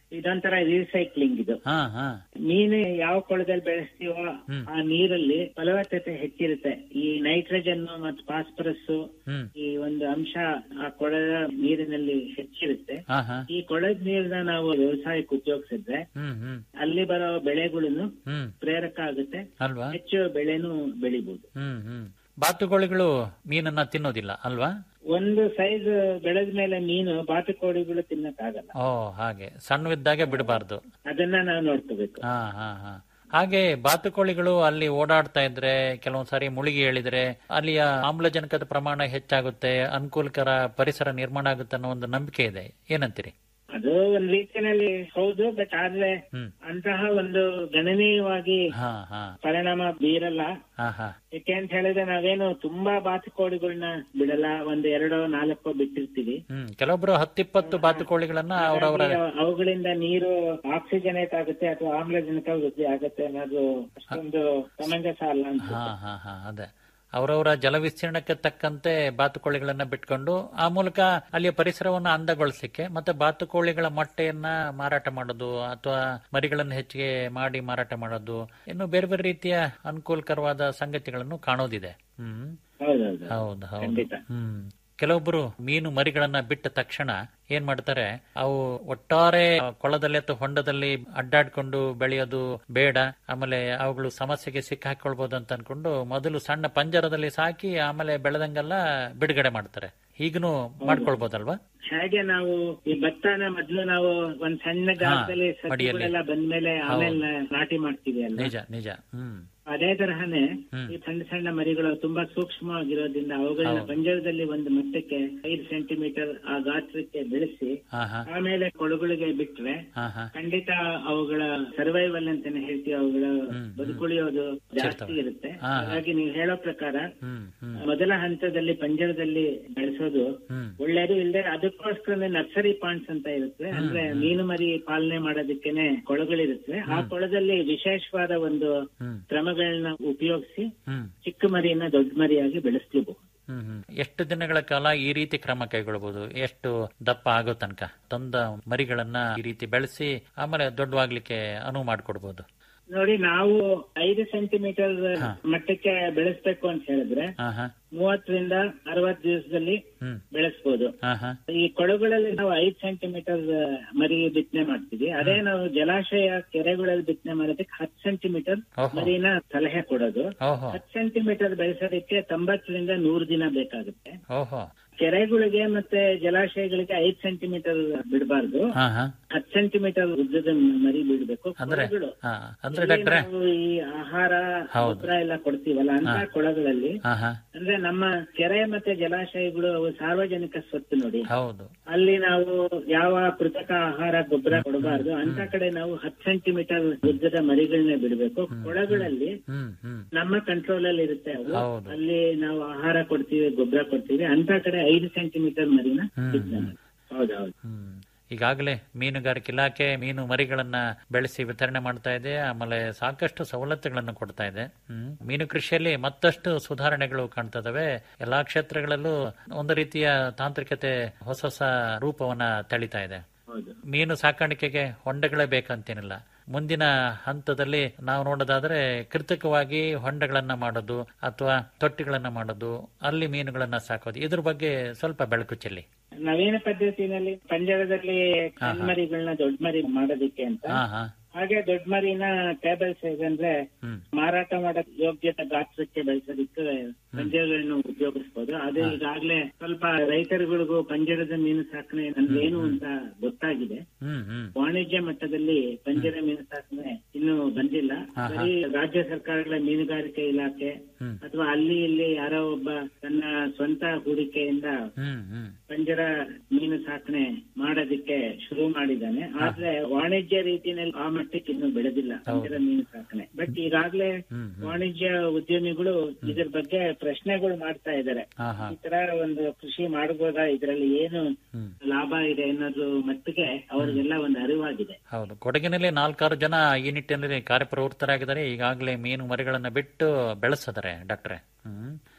ಇದೊಂಥರ ರೀಸೈಕ್ಲಿಂಗ್ ಇದು ಹಾ ಹಾ ಮೀನು ಯಾವ ಕೊಳದಲ್ಲಿ ಬೆಳೆಸ್ತೀವೋ ಆ ನೀರಲ್ಲಿ ಫಲವತ್ತತೆ ಹೆಚ್ಚಿರುತ್ತೆ ಈ ನೈಟ್ರೋಜನ್ ಮತ್ತು ಫಾಸ್ಫರಸ್ ಹ್ಮ್ ಈ ಒಂದು ಅಂಶ ಆ ಕೊಳದ ನೀರಿನಲ್ಲಿ ಹೆಚ್ಚಿರುತ್ತೆ ಹಾ ಹಾ ಈ ಕೊಳದ ನೀರನ್ನ ನಾವು ವ್ಯವಸಾಯಕ್ಕೆ ಉಪಯೋಗಿಸಿದ್ರೆ ಹ್ಮ್ ಹ್ಮ್ ಅಲ್ಲಿ ಬರೋ ಬೆಳೆಗಳನ್ನು ಹ್ಮ್ ಪ್ರೇರಕ ಆಗುತ್ತೆ ಅಲ್ವಾ ಹೆಚ್ಚು ಬೆಳೆನೂ ಬೆಳಿಬಹುದು ಹ್ಮ್ ಹ್ಮ್ ಬಾತುಕೋಳಿಗಳು ಮೀನನ್ನ ತಿನ್ನೋದಿಲ್ಲ ಅಲ್ವಾ ಒಂದು ಸೈಜ್ ಬೆಳೆದ ಮೇಲೆ ಮೀನು ಬಾತುಕೋಳಿಗಳು ತಿನ್ನಕ್ಕಾಗಲ್ಲ ಓ ಹಾಗೆ ಸಣ್ಣವಿದ್ದಾಗೆ ಬಿಡಬಾರ್ದು ಅದನ್ನ ನಾವು ನೋಡ್ಕೋಬೇಕು ಹಾ ಹಾ ಹಾ ಹಾಗೆ ಬಾತುಕೋಳಿಗಳು ಅಲ್ಲಿ ಓಡಾಡ್ತಾ ಇದ್ರೆ ಕೆಲವೊಂದ್ ಸಾರಿ ಮುಳುಗಿ ಹೇಳಿದ್ರೆ ಅಲ್ಲಿಯ ಆಮ್ಲಜನಕದ ಪ್ರಮಾಣ ಹೆಚ್ಚಾಗುತ್ತೆ ಅನುಕೂಲಕರ ಪರಿಸರ ನಿರ್ಮಾಣ ಆಗುತ್ತೆ ಅನ್ನೋ ಒಂದು ನಂಬಿಕೆ ಇದೆ ಏನಂತೀರಿ ಅದು ಒಂದ್ ರೀತಿಯಲ್ಲಿ ಹೌದು ಬಟ್ ಆದ್ರೆ ಹ್ಮ್ ಅಂತಹ ಒಂದು ಗಣನೀಯವಾಗಿ ಹಾ ಹಾ ಪರಿಣಾಮ ಬೀರಲ್ಲ ಹಾ ಹಾ ಯಾಕೆ ಅಂತ ಹೇಳಿದ್ರೆ ನಾವೇನು ತುಂಬಾ ಬಾತುಕೋಳಿಗಳನ್ನ ಬಿಡಲ್ಲ ಒಂದ್ ಎರಡೋ ನಾಲ್ಕೋ ಬಿಟ್ಟಿರ್ತೀವಿ ಹ್ಮ್ ಕೆಲವೊಬ್ರು ಹತ್ತಿಪ್ಪತ್ತು ಬಾತುಕೋಳಿಗಳನ್ನ ಅವರವರ ಹಾಗಾಗಿ ಅವುಗಳಿಂದ ನೀರು ಆಕ್ಸಿಜನೇಟ್ ಆಗುತ್ತೆ ಅಥವಾ ಆಮ್ಲಜನಕ ವೃದ್ಧಿ ಆಗುತ್ತೆ ಅನ್ನೋದು ಅಷ್ಟೊಂದು ಸಮಂಜಸ ಅಲ್ಲ ಅಂತ ಹಾ ಹಾ ಹಾ ಅದೇ ಅವರವರ ಜಲ ವಿಸ್ತೀರ್ಣಕ್ಕೆ ತಕ್ಕಂತೆ ಬಾತುಕೋಳಿಗಳನ್ನ ಬಿಟ್ಕೊಂಡು ಆ ಮೂಲಕ ಅಲ್ಲಿಯ ಪರಿಸರವನ್ನು ಅಂದಗೊಳಿಸಲಿಕ್ಕೆ ಮತ್ತೆ ಬಾತುಕೋಳಿಗಳ ಮೊಟ್ಟೆಯನ್ನ ಮಾರಾಟ ಮಾಡೋದು ಅಥವಾ ಮರಿಗಳನ್ನು ಹೆಚ್ಚಿಗೆ ಮಾಡಿ ಮಾರಾಟ ಮಾಡೋದು ಇನ್ನು ಬೇರೆ ಬೇರೆ ರೀತಿಯ ಅನುಕೂಲಕರವಾದ ಸಂಗತಿಗಳನ್ನು ಕಾಣೋದಿದೆ ಹ್ಮ್ ಹೌದೌದು ಹೌದು ಹೌದು ಖಂಡಿತ. ಹ್ಮ್ ಕೆಲವೊಬ್ರು ಮೀನು ಮರಿಗಳನ್ನ ಬಿಟ್ಟ ತಕ್ಷಣ ಏನ್ ಮಾಡ್ತಾರೆ ಅವು ಒಟ್ಟಾರೆ ಕೊಳದಲ್ಲಿ ಅಥವಾ ಹೊಂಡದಲ್ಲಿ ಅಡ್ಡಾಡ್ಕೊಂಡು ಬೆಳೆಯೋದು ಬೇಡ ಆಮೇಲೆ ಅವುಗಳು ಸಮಸ್ಯೆಗೆ ಸಿಕ್ಕಾಕೊಳ್ಬಹುದು ಅಂತ ಅನ್ಕೊಂಡು ಮೊದಲು ಸಣ್ಣ ಪಂಜರದಲ್ಲಿ ಸಾಕಿ ಆಮೇಲೆ ಬೆಳೆದಂಗೆಲ್ಲ ಬಿಡುಗಡೆ ಮಾಡ್ತಾರೆ ಹೀಗನು ಮಾಡ್ಕೊಳ್ಬೋದಲ್ವಾ ಹೇಗೆ ನಾವು ಈ ಭತ್ತನ ಮೊದ್ಲು ನಾವು ಒಂದ್ ಸಣ್ಣ ಜಾಗದಲ್ಲಿ ಮಡಿಯಲ್ಲಿ. ಸಸಿಗಳೆಲ್ಲ ಬಂದ್ಮೇಲೆ ಆಮೇಲೆ ನಾಟಿ ಮಾಡ್ತೀವಿ ಅಲ್ಲ ನಿಜ ನಿಜ ಹ್ಮ್ ಅದೇ ತರಹನೇ ಹ್ಮ್. ಈ ಸಣ್ಣ ಸಣ್ಣ ಮರಿಗಳು ತುಂಬಾ ಸೂಕ್ಷ್ಮವಾಗಿರೋದ್ರಿಂದ ಅವುಗಳನ್ನ ಹೌದು. ಪಂಜರದಲ್ಲಿ ಒಂದು ಮಟ್ಟಕ್ಕೆ ಐದು ಸೆಂಟಿಮೀಟರ್ ಆ ಗಾತ್ರಕ್ಕೆ ಬೆಳೆಸಿ ಹಾ ಹಾ ಆಮೇಲೆ ಕೊಳಗಳಿಗೆ ಬಿಟ್ರೆ ಹಾ ಹಾ ಖಂಡಿತ ಅವುಗಳ ಸರ್ವೈವಲ್ ಅಂತಾನೆ ಹೇಳ್ತೀವಿ ಅವುಗಳ ಹ್ಮ್. ಬದುಕುಳಿಯೋದು ಜಾಸ್ತಿ ಇರ್ತವೆ. ಇರುತ್ತೆ ಹಾ, ಹಾ. ಹಾಗಾಗಿ ನೀವು ಹೇಳೋ ಪ್ರಕಾರ ಹ್ಮ್ ಹ್ಮ್ ಮೊದಲ ಹಂತದಲ್ಲಿ ಪಂಜರದಲ್ಲಿ ಬೆಳೆಸೋದು ಹ್ಮ್ ಒಳ್ಳೇದು ಇಲ್ಲದೆ ಅದಕ್ಕೋಸ್ಕರ ನರ್ಸರಿ ಪಾಯಿಂಟ್ಸ್ ಅಂತ ಇರುತ್ತೆ ಅಂದ್ರೆ ಮೀನು ಮರಿ ಪಾಲನೆ ಮಾಡೋದಕ್ಕೇನೆ ಕೊಳಗಳಿರುತ್ತೆ ಆ ಕೊಳದಲ್ಲಿ ವಿಶೇಷವಾದ ಒಂದು ಹ್ಮ್ ಕ್ರಮಗಳನ್ನ ಉಪಯೋಗಿಸಿ ಹ್ಮ್ ಚಿಕ್ಕ ಮರಿಯನ್ನ ದೊಡ್ಡ ಮರಿಯಾಗಿ ಬೆಳೆಸ್ಲಿಬಹುದು ಹ್ಮ್ ಹ್ಮ್. ಎಷ್ಟು ದಿನಗಳ ಕಾಲ ಈ ರೀತಿ ಕ್ರಮ ಕೈಗೊಳ್ಳಬಹುದು ಎಷ್ಟು ದಪ್ಪ ಆಗೋ ತನಕ ತಂದ ಮರಿಗಳನ್ನ ಈ ರೀತಿ ಬೆಳೆಸಿ ಆಮೇಲೆ ದೊಡ್ಡವಾಗ್ಲಿಕ್ಕೆ ಅನುವು ಮಾಡಿಕೊಡ್ಬೋದು ನೋಡಿ ನಾವು ಐದು ಸೆಂಟಿಮೀಟರ್ ಮಟ್ಟಕ್ಕೆ ಬೆಳೆಸ್ಬೇಕು ಅಂತ ಹೇಳಿದ್ರೆ ಹಾ ಹಾ ಮೂವತ್ತರಿಂದ ಅರವತ್ತು ದಿವಸದಲ್ಲಿ ಹ್ಮ್ ಬೆಳೆಸ್ಬೋದು ಹಾ ಹಾ ಈ ಕೊಳಗಳಲ್ಲಿ ನಾವು ಐದ್ ಸೆಂಟಿಮೀಟರ್ ಮರಿ ಬಿತ್ತನೆ ಮಾಡ್ತೀವಿ ಅದೇ ನಾವು ಜಲಾಶಯ ಕೆರೆಗಳಲ್ಲಿ ಬಿತ್ತನೆ ಮಾಡೋದಕ್ಕೆ ಹತ್ತು ಸೆಂಟಿಮೀಟರ್ ಓಹೋ. ಮರಿನ ಸಲಹೆ ಕೊಡೋದು ಓಹೋ ಹತ್ತು ಸೆಂಟಿಮೀಟರ್ ಬೆಳೆಸೋದಕ್ಕೆ ತೊಂಬತ್ತರಿಂದ ನೂರು ದಿನ ಬೇಕಾಗುತ್ತೆ ಓಹೋ ಕೆರೆಗಳಿಗೆ ಮತ್ತೆ ಜಲಾಶಯಗಳಿಗೆ ಐದ್ ಸೆಂಟಿಮೀಟರ್ ಬಿಡಬಾರ್ದು ಹಾ ಹಾ ಹತ್ತು ಸೆಂಟಿಮೀಟರ್ ಉದ್ದದ ಮರಿ ಬಿಡಬೇಕು ಅಂದ್ರೆ ಕೊಳಗಳು ಹಾ ಅಂದ್ರೆ ಇಲ್ಲಿ ಡಾಕ್ಟ್ರೆ ನಾವು ಈ ಆಹಾರ ಹೌದು. ಗೊಬ್ಬರ ಎಲ್ಲ ಕೊಡ್ತೀವಲ್ಲ ಅಂತ ಕೊಳಗಳಲ್ಲಿ ಹಾ ಹಾ ಅಂದ್ರೆ ನಮ್ಮ ಕೆರೆ ಮತ್ತೆ ಜಲಾಶಯಗಳು ಅವು ಸಾರ್ವಜನಿಕ ಸ್ವತ್ತು ನೋಡಿ ಹೌದು ಅಲ್ಲಿ ನಾವು ಯಾವ ಕೃತಕ ಆಹಾರ ಗೊಬ್ಬರ ಕೊಡಬಾರ್ದು ಅಂತ ಕಡೆ ನಾವು ಹತ್ತು ಸೆಂಟಿಮೀಟರ್ ಉದ್ದದ ಮರಿಗಳನ್ನ ಬಿಡಬೇಕು ಕೊಳಗಳಲ್ಲಿ ಹ್ಮ್ ಹ್ಮ್ ನಮ್ಮ ಕಂಟ್ರೋಲ್ ಅಲ್ಲಿ ಇರುತ್ತೆ ಅವು ಹೌದು. ಅಲ್ಲಿ ನಾವು ಆಹಾರ ಕೊಡ್ತೀವಿ ಗೊಬ್ಬರ ಕೊಡ್ತೀವಿ ಅಂತ ಕಡೆ ಐದು ಸೆಂಟಿಮೀಟರ್ ಮರಿನ ಬಿತ್ತನೆ ಮಾಡಿ. ಹೌದೌದು ಹ್ಮ್ ಈಗಾಗಲೇ ಮೀನುಗಾರಿಕೆ ಇಲಾಖೆ ಮೀನು ಮರಿಗಳನ್ನ ಬೆಳೆಸಿ ವಿತರಣೆ ಮಾಡ್ತಾ ಇದೆ ಆಮೇಲೆ ಸಾಕಷ್ಟು ಸವಲತ್ತುಗಳನ್ನು ಕೊಡ್ತಾ ಇದೆ ಹ್ಮ್ ಮೀನು ಕೃಷಿಯಲ್ಲಿ ಮತ್ತಷ್ಟು ಸುಧಾರಣೆಗಳು ಕಾಣ್ತಾ ಇದಾವೆ ಎಲ್ಲಾ ಕ್ಷೇತ್ರಗಳಲ್ಲೂ ಒಂದು ರೀತಿಯ ತಾಂತ್ರಿಕತೆ ಹೊಸ ಹೊಸ ರೂಪವನ್ನ ತಳಿತಾ ಇದೆ ಹೌದು ಮೀನು ಸಾಕಾಣಿಕೆಗೆ ಹೊಂಡಗಳೇ ಬೇಕಂತೇನಿಲ್ಲ ಮುಂದಿನ ಹಂತದಲ್ಲಿ ನಾವು ನೋಡೋದಾದ್ರೆ ಕೃತಕವಾಗಿ ಹೊಂಡಗಳನ್ನ ಮಾಡೋದು ಅಥವಾ ತೊಟ್ಟಿಗಳನ್ನ ಮಾಡೋದು ಅಲ್ಲಿ ಮೀನುಗಳನ್ನ ಸಾಕೋದು ಇದ್ರ ಬಗ್ಗೆ ಸ್ವಲ್ಪ ಬೆಳಕು ಚೆಲ್ಲಿ ನವೀನ ಪದ್ಧತಿನಲ್ಲಿ ಪಂಜರದಲ್ಲಿ ಮರಿಗಳನ್ನ ದೊಡ್ಡ ಮರಿ ಮಾಡೋದಿಕ್ಕೆ ಅಂತ ಹಾ ಹಾ ಹಾಗೆ ದೊಡ್ಡ ಮರಿನ ಟೇಬಲ್ ಸೈಜ್ ಅಂದ್ರೆ ಹ್ಮ್ ಮಾರಾಟ ಮಾಡಕ್ ಯೋಗ್ಯತೆ ಗಾತ್ರಕ್ಕೆ ಬೆಳೆಸೋದಕ್ಕೆ ಪಂಜರಗಳನ್ನು ಉಪಯೋಗಿಸಬಹುದು ಅದು ಈಗಾಗಲೇ ಸ್ವಲ್ಪ ರೈತರುಗಳಿಗೂ ಪಂಜರದ ಮೀನು ಸಾಕಣೆ ಅಂದ್ರೆ ಏನು ಅಂತ ಗೊತ್ತಾಗಿದೆ ಹ್ಮ್ ಹ್ಮ್ ವಾಣಿಜ್ಯ ಮಟ್ಟದಲ್ಲಿ ಪಂಜರ ಮೀನು ಸಾಕಣೆ ಇನ್ನೂ ಬಂದಿಲ್ಲ ಹಾ, ಹಾ. ಬರೀ ರಾಜ್ಯ ಸರ್ಕಾರಗಳ ಮೀನುಗಾರಿಕೆ ಇಲಾಖೆ ಹ್ಮ್ ಅಥವಾ ಅಲ್ಲಿ ಇಲ್ಲಿ ಯಾರೋ ಒಬ್ಬ ತನ್ನ ಸ್ವಂತ ಹೂಡಿಕೆಯಿಂದ ಹ್ಮ್ ಹ್ಮ್ ಪಂಜರ ಮೀನು ಸಾಕಣೆ ಮಾಡೋದಕ್ಕೆ ಶುರು ಮಾಡಿದ್ದಾನೆ ಆದ್ರೆ ವಾಣಿಜ್ಯ ರೀತಿಯಲ್ಲಿ ಆ ಮಟ್ಟಕ್ಕೆ ಇನ್ನೂ ಬೆಳೆದಿಲ್ಲ ಪಂಜರ ಮೀನು ಸಾಕಣೆ ಬಟ್ ಈಗಾಗಲೇ ಹ್ಮ್ ವಾಣಿಜ್ಯ ಉದ್ಯಮಿಗಳು ಇದ್ರ ಬಗ್ಗೆ ಪ್ರಶ್ನೆಗಳು ಮಾಡ್ತಾ ಇದ್ದಾರೆ ಹಾ ಹಾ ಈ ತರ ಒಂದು ಕೃಷಿ ಮಾಡಬಹುದಾ ಇದರಲ್ಲಿ ಏನು ಹ್ಮ್ ಲಾಭ ಇದೆ ಅನ್ನೋದು ಮಟ್ಟಿಗೆ ಅವರಿಗೆಲ್ಲ ಒಂದು ಅರಿವಾಗಿದೆ ಹೌದು ಕೊಡಗಿನಲ್ಲಿ ನಾಲ್ಕಾರು ಜನ ಈ ನಿಟ್ಟಿನಲ್ಲಿ ಕಾರ್ಯಪ್ರವೃತ್ತರಾಗಿದ್ದಾರೆ ಈಗಾಗಲೇ ಮೀನು ಮರಿಗಳನ್ನ ಬಿಟ್ಟು ಬೆಳೆಸಿದ್ದಾರೆ ಡಾಕ್ಟ್ರೆ ಹ್ಮ್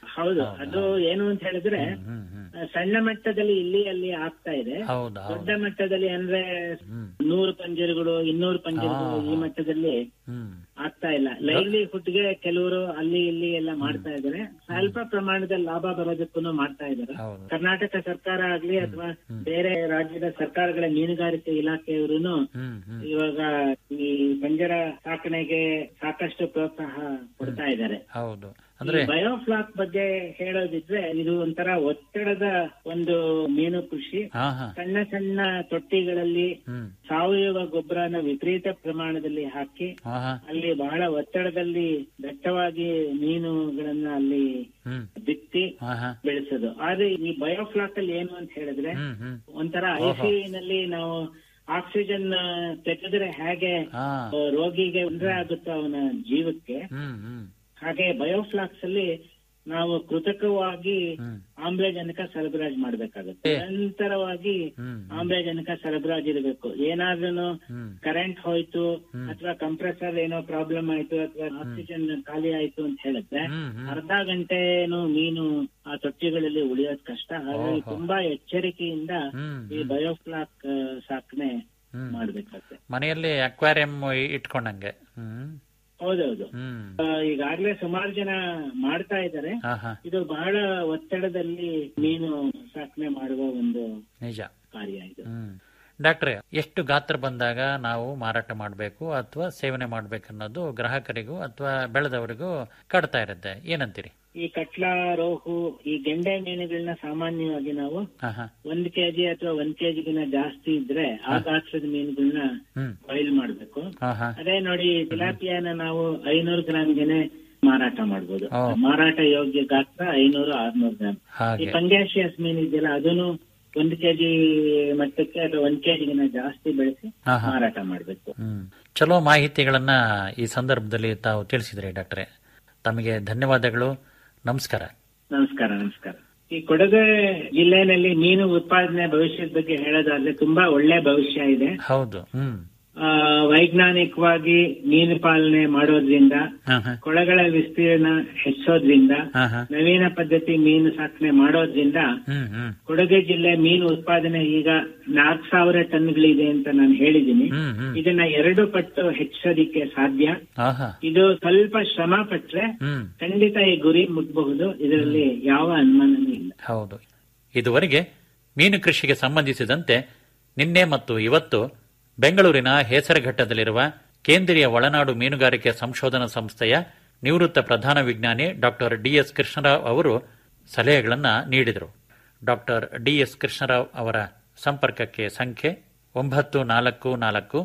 ಹೌದು ಅದು ಏನು ಅಂತ ಹೇಳಿದ್ರೆ ಆ, ಸಣ್ಣ ಮಟ್ಟದಲ್ಲಿ ಇಲ್ಲಿ ಅಲ್ಲಿ ಆಗ್ತಾ ಇದೆ ಹೌದಾ ದೊಡ್ಡ ಮಟ್ಟದಲ್ಲಿ ಅಂದ್ರೆ ನೂರು ಪಂಜರಗಳು ಇನ್ನೂರು ಪಂಜರಗಳು ಈ ಮಟ್ಟದಲ್ಲಿ ಹ್ಮ್ ಆಗ್ತಾ ಇಲ್ಲ ಲೈವ್ಲಿಹುಡ್ಗೆ ಕೆಲವರು ಅಲ್ಲಿ ಇಲ್ಲಿ ಎಲ್ಲ ಮಾಡ್ತಾ ಇದ್ದಾರೆ ಸ್ವಲ್ಪ ಪ್ರಮಾಣದಲ್ಲಿ ಲಾಭ ಬರೋದಕ್ಕೂ ಮಾಡ್ತಾ ಇದ್ದಾರೆ ಹೌದು. ಕರ್ನಾಟಕ ಸರ್ಕಾರ ಆಗ್ಲಿ ಅಥವಾ ಬೇರೆ ರಾಜ್ಯದ ಸರ್ಕಾರಗಳ ಮೀನುಗಾರಿಕೆ ಇಲಾಖೆಯವರು ಹ್ಮ್ ಹ್ಮ್ ಇವಾಗ ಈ ಪಂಜರ ಸಾಕಣೆಗೆ ಸಾಕಷ್ಟು ಪ್ರೋತ್ಸಾಹ ಕೊಡ್ತಾ ಇದ್ದಾರೆ ಹೌದು ಅಂದ್ರೆ ಬಯೋಫ್ಲಾಕ್ ಬಗ್ಗೆ ಹೇಳೋದಿದ್ರೆ ಇದು ಒಂಥರ ಒತ್ತಡದ ಒಂದು ಮೀನು ಕೃಷಿ ಹಾ ಹಾ ಸಣ್ಣ ಸಣ್ಣ ತೊಟ್ಟಿಗಳಲ್ಲಿ ಹ್ಮ್ ಸಾವಯವ ಗೊಬ್ಬರನ ವಿಪರೀತ ಪ್ರಮಾಣದಲ್ಲಿ ಹಾಕಿ ಹಾ ಹಾ ಅಲ್ಲಿ ಬಹಳ ಒತ್ತಡದಲ್ಲಿ ದಟ್ಟವಾಗಿ ಮೀನುಗಳನ್ನ ಅಲ್ಲಿ ಹ್ಮ್ ಬಿತ್ತಿ ಹಾ ಹಾ ಬೆಳೆಸೋದು ಆದ್ರೆ ಈ ಬಯೋಫ್ಲಾಕ್ ಅಲ್ಲಿ ಏನು ಅಂತ ಹೇಳಿದ್ರೆ ಹ್ಮ್ ಹ್ಮ್ ಒಂಥರ ಐಸಿ ನಲ್ಲಿ ನಾವು ಆಕ್ಸಿಜನ್ ತೆಗೆದ್ರೆ ಹೇಗೆ ಹಾ ಆ, ರೋಗಿಗೆ ತೊಂದರೆ ಆಗುತ್ತೋ ಅವನ ಜೀವಕ್ಕೆ ಹ್ಮ್ ಹ್ಮ್ ಹಾಗೆ ಬಯೋಫ್ಲಾಕ್ಸ್ ಅಲ್ಲಿ ನಾವು ಕೃತಕವಾಗಿ ಹ್ಮ್. ಆಮ್ಲಜನಕ ಸರಬರಾಜು ಮಾಡ್ಬೇಕಾಗುತ್ತೆ ನಿರಂತರವಾಗಿ ಹ್ಮ್ ಆಮ್ಲಜನಕ ಸರಬರಾಜು ಇರಬೇಕು ಏನಾದ್ರೂ ಹ್ಮ್ ಕರೆಂಟ್ ಹೋಯ್ತು ಅಥವಾ ಕಂಪ್ರೆಸರ್ ಏನೋ ಪ್ರಾಬ್ಲಮ್ ಆಯ್ತು ಅಥವಾ ಆಕ್ಸಿಜನ್ ಖಾಲಿ ಆಯ್ತು ಅಂತ ಹೇಳಿದ್ರೆ ಹ್ಮ್ ಹ್ಮ್ ಅರ್ಧ ಗಂಟೆನು ಮೀನು ಆ ತೊಟ್ಟಿಗಳಲ್ಲಿ ಉಳಿಯೋದ್ ಕಷ್ಟ ಹಾಗಾಗಿ ಓಹೋ. ತುಂಬಾ ಎಚ್ಚರಿಕೆಯಿಂದ ಹ್ಮ್ ಈ ಬಯೋಫ್ಲಾಕ್ ಸಾಕಣೆ ಹ್ಮ್ ಮಾಡ್ಬೇಕಾಗುತ್ತೆ ಮನೆಯಲ್ಲಿ ಅಕ್ವಾರಿಯಂ ಇಟ್ಕೊಂಡಂಗೆ ಹ್ಮ್ ಹೌದೌದು ಹ್ಮ್ ಆ, ಈಗಾಗ್ಲೇ ಸುಮಾರು ಜನ ಮಾಡ್ತಾ ಇದ್ದಾರೆ ಹಾ ಹಾ ಇದು ಬಹಳ ಒತ್ತಡದಲ್ಲಿ ಮೀನು ಸಾಕಣೆ ಮಾಡುವ ಒಂದು ನಿಜ ಕಾರ್ಯ ಇದು ಹ್ಮ್ ಡಾಕ್ಟ್ರೆ ಎಷ್ಟು ಗಾತ್ರ ಬಂದಾಗ ನಾವು ಮಾರಾಟ ಮಾಡಬೇಕು ಅಥವಾ ಸೇವನೆ ಮಾಡ್ಬೇಕನ್ನೋದು ಗ್ರಾಹಕರಿಗೂ ಅಥವಾ ಬೆಳೆದವರಿಗೂ ಕಾಡ್ತಾ ಇರುತ್ತೆ ಏನಂತೀರಿ ಈ ಕಟ್ಲಾ ರೋಹು ಈ ಗೆಂಡೆ ಮೀನುಗಳನ್ನ ಸಾಮಾನ್ಯವಾಗಿ ನಾವು ಹಾ ಹಾ ಒಂದ್ ಕೆಜಿ ಅಥವಾ ಒಂದ್ ಕೆಜಿಗಿನ ಜಾಸ್ತಿ ಇದ್ರೆ ಆ ಗಾತ್ರದ ಮೀನುಗಳನ್ನ ಹ್ಮ್ ಬಾಯ್ಲ್ ಮಾಡ್ಬೇಕು ಹಾ ಹಾ ಅದೇ ನೋಡಿ ತಿಲಾಪಿಯಾನ ನಾವು ಐನೂರು ಗ್ರಾಮ್ಗೆನೆ ಮಾರಾಟ ಮಾಡ್ಬೋದು ಓ. ಮಾರಾಟ ಯೋಗ್ಯ ಗಾತ್ರ ಐನೂರು ಆರ್ನೂರು ಗ್ರಾಮ್ ಈ ಹಾಗೆ ಪಂಗ್ಯಾಶಿಯಸ್ ಮೀನ್ ಇದೆಯಲ್ಲ ಅದನ್ನು ಒಂದ್ ಕೆಜಿ ಮಟ್ಟಕ್ಕೆ ಅಥವಾ ಒಂದ್ ಕೆಜಿಗಿನ ಜಾಸ್ತಿ ಬೆಳೆಸಿ ಹಾ ಹಾ ಮಾರಾಟ ಮಾಡ್ಬೇಕು ಹ್ಮ್ ಚಲೋ ಮಾಹಿತಿಗಳನ್ನ ಈ ಸಂದರ್ಭದಲ್ಲಿ ತಾವು ತಿಳಿಸಿದ್ರಿ ಡಾಕ್ಟ್ರೆ ತಮಗೆ ಧನ್ಯವಾದಗಳು ನಮಸ್ಕಾರ ನಮಸ್ಕಾರ ನಮಸ್ಕಾರ ಈ ಕೊಡಗು ಜಿಲ್ಲೆನಲ್ಲಿ ಮೀನು ಉತ್ಪಾದನೆ ಭವಿಷ್ಯದ ಬಗ್ಗೆ ಹೇಳೋದಾದ್ರೆ ತುಂಬಾ ಒಳ್ಳೆ ಭವಿಷ್ಯ ಇದೆ ಹೌದು ಹ್ಮ್ ಆ, ವೈಜ್ಞಾನಿಕವಾಗಿ ಮೀನು ಪಾಲನೆ ಮಾಡೋದ್ರಿಂದ ಹಾ ಹಾ ಕೊಳಗಳ ವಿಸ್ತೀರ್ಣ ಹೆಚ್ಚೋದ್ರಿಂದ ಹಾ ಹಾ ನವೀನ ಪದ್ಧತಿ ಮೀನು ಸಾಕಣೆ ಮಾಡೋದ್ರಿಂದ ಹ್ಮ್ ಹ್ಮ್ ಕೊಡಗು ಜಿಲ್ಲೆ ಮೀನು ಉತ್ಪಾದನೆ ಈಗ ನಾಲ್ಕು ಸಾವಿರ ಟನ್ಗಳಿದೆ ಅಂತ ನಾನು ಹೇಳಿದ್ದೀನಿ ಹ್ಮ್ ಹ್ಮ್ ಇದನ್ನ ಎರಡು ಪಟ್ಟು ಹೆಚ್ಚೋದಿಕ್ಕೆ ಸಾಧ್ಯ ಹಾ ಹಾ ಇದು ಸ್ವಲ್ಪ ಶ್ರಮ ಪಟ್ರೆ ಹ್ಮ್ ಖಂಡಿತ ಈ ಗುರಿ ಮುಟ್ಬಹುದು ಇದರಲ್ಲಿ ಯಾವ ಅನುಮಾನನೂ ಇಲ್ಲ ಹೌದು ಇದುವರೆಗೆ ಮೀನು ಕೃಷಿಗೆ ಸಂಬಂಧಿಸಿದಂತೆ ನಿನ್ನೆ ಮತ್ತು ಇವತ್ತು ಬೆಂಗಳೂರಿನ ಹೇಸರಘಟ್ಟದಲ್ಲಿರುವ ಕೇಂದ್ರೀಯ ಒಳನಾಡು ಮೀನುಗಾರಿಕೆ ಸಂಶೋಧನಾ ಸಂಸ್ಥೆಯ ನಿವೃತ್ತ ಪ್ರಧಾನ ವಿಜ್ಞಾನಿ ಡಾಕ್ಟರ್ ಡಿಎಸ್ ಕೃಷ್ಣರಾವ್ ಅವರು ಸಲಹೆಗಳನ್ನು ನೀಡಿದರು ಡಾಕ್ಟರ್ ಡಿಎಸ್ ಕೃಷ್ಣರಾವ್ ಅವರ ಸಂಪರ್ಕಕ್ಕೆ ಸಂಖ್ಯೆ ಒಂಬತ್ತು ನಾಲ್ಕು ನಾಲ್ಕು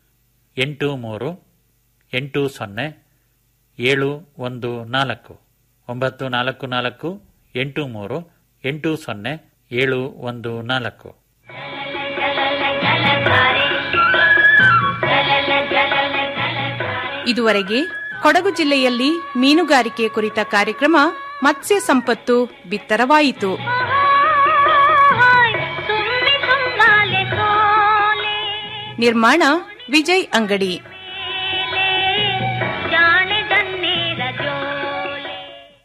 ಎಂಟು ಮೂರು ಎಂಟು ಸೊನ್ನೆ ಏಳು ಒಂದು ನಾಲ್ಕು ಒಂಬತ್ತು ನಾಲ್ಕು ನಾಲ್ಕು ಎಂಟು ಮೂರು ಎಂಟು ಸೊನ್ನೆ ಏಳು ಒಂದು ನಾಲ್ಕು ಇದುವರೆಗೆ ಕೊಡಗು ಜಿಲ್ಲೆಯಲ್ಲಿ ಮೀನುಗಾರಿಕೆ ಕುರಿತ ಕಾರ್ಯಕ್ರಮ ಮತ್ಸ್ಯ ಸಂಪತ್ತು ಬಿತ್ತರವಾಯಿತು तुम्हें संभाले सोले ನಿರ್ಮಾಣ ವಿಜಯ್ ಅಂಗಡಿ जाने जन्ने रजोले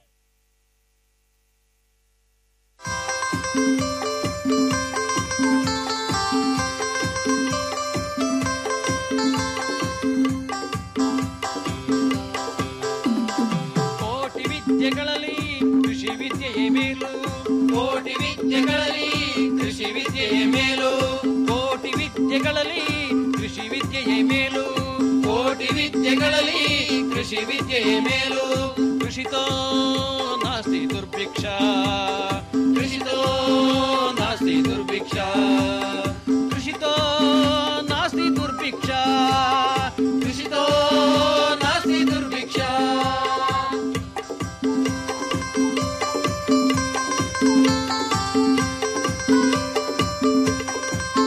ಕೋಟಿ ವಿದ್ಯೆಗಳಲ್ಲಿ ಕೃಷಿ ವಿದ್ಯೆಯೇ ಮೇಲು ಕೋಟಿ ವಿದ್ಯೆಗಳಲ್ಲಿ ಕೃಷಿ ವಿದ್ಯೆಯೇ ಮೇಲು ಕೋಟಿ ವಿದ್ಯೆಗಳಲ್ಲಿ ಕೃಷಿ ವಿದ್ಯೆಯೇ ಮೇಲು ಕೋಟಿ ವಿದ್ಯೆಗಳಲ್ಲಿ ಕೃಷಿ ವಿದ್ಯೆಯೇ ಮೇಲು ಕೃಷಿತೋ ನಾಸ್ತಿ ದುರ್ಭಿಕ್ಷ ಕೃಷಿತೋ ನಾಸ್ತಿ ದುರ್ಭಿಕ್ಷ ಕೃಷಿತೋ ನಾಸ್ತಿ ದುರ್ಭಿಕ್ಷ ಕೃಷಿತೋ ನಾಸ್ತಿ ದುರ್ಭಿಕ್ಷ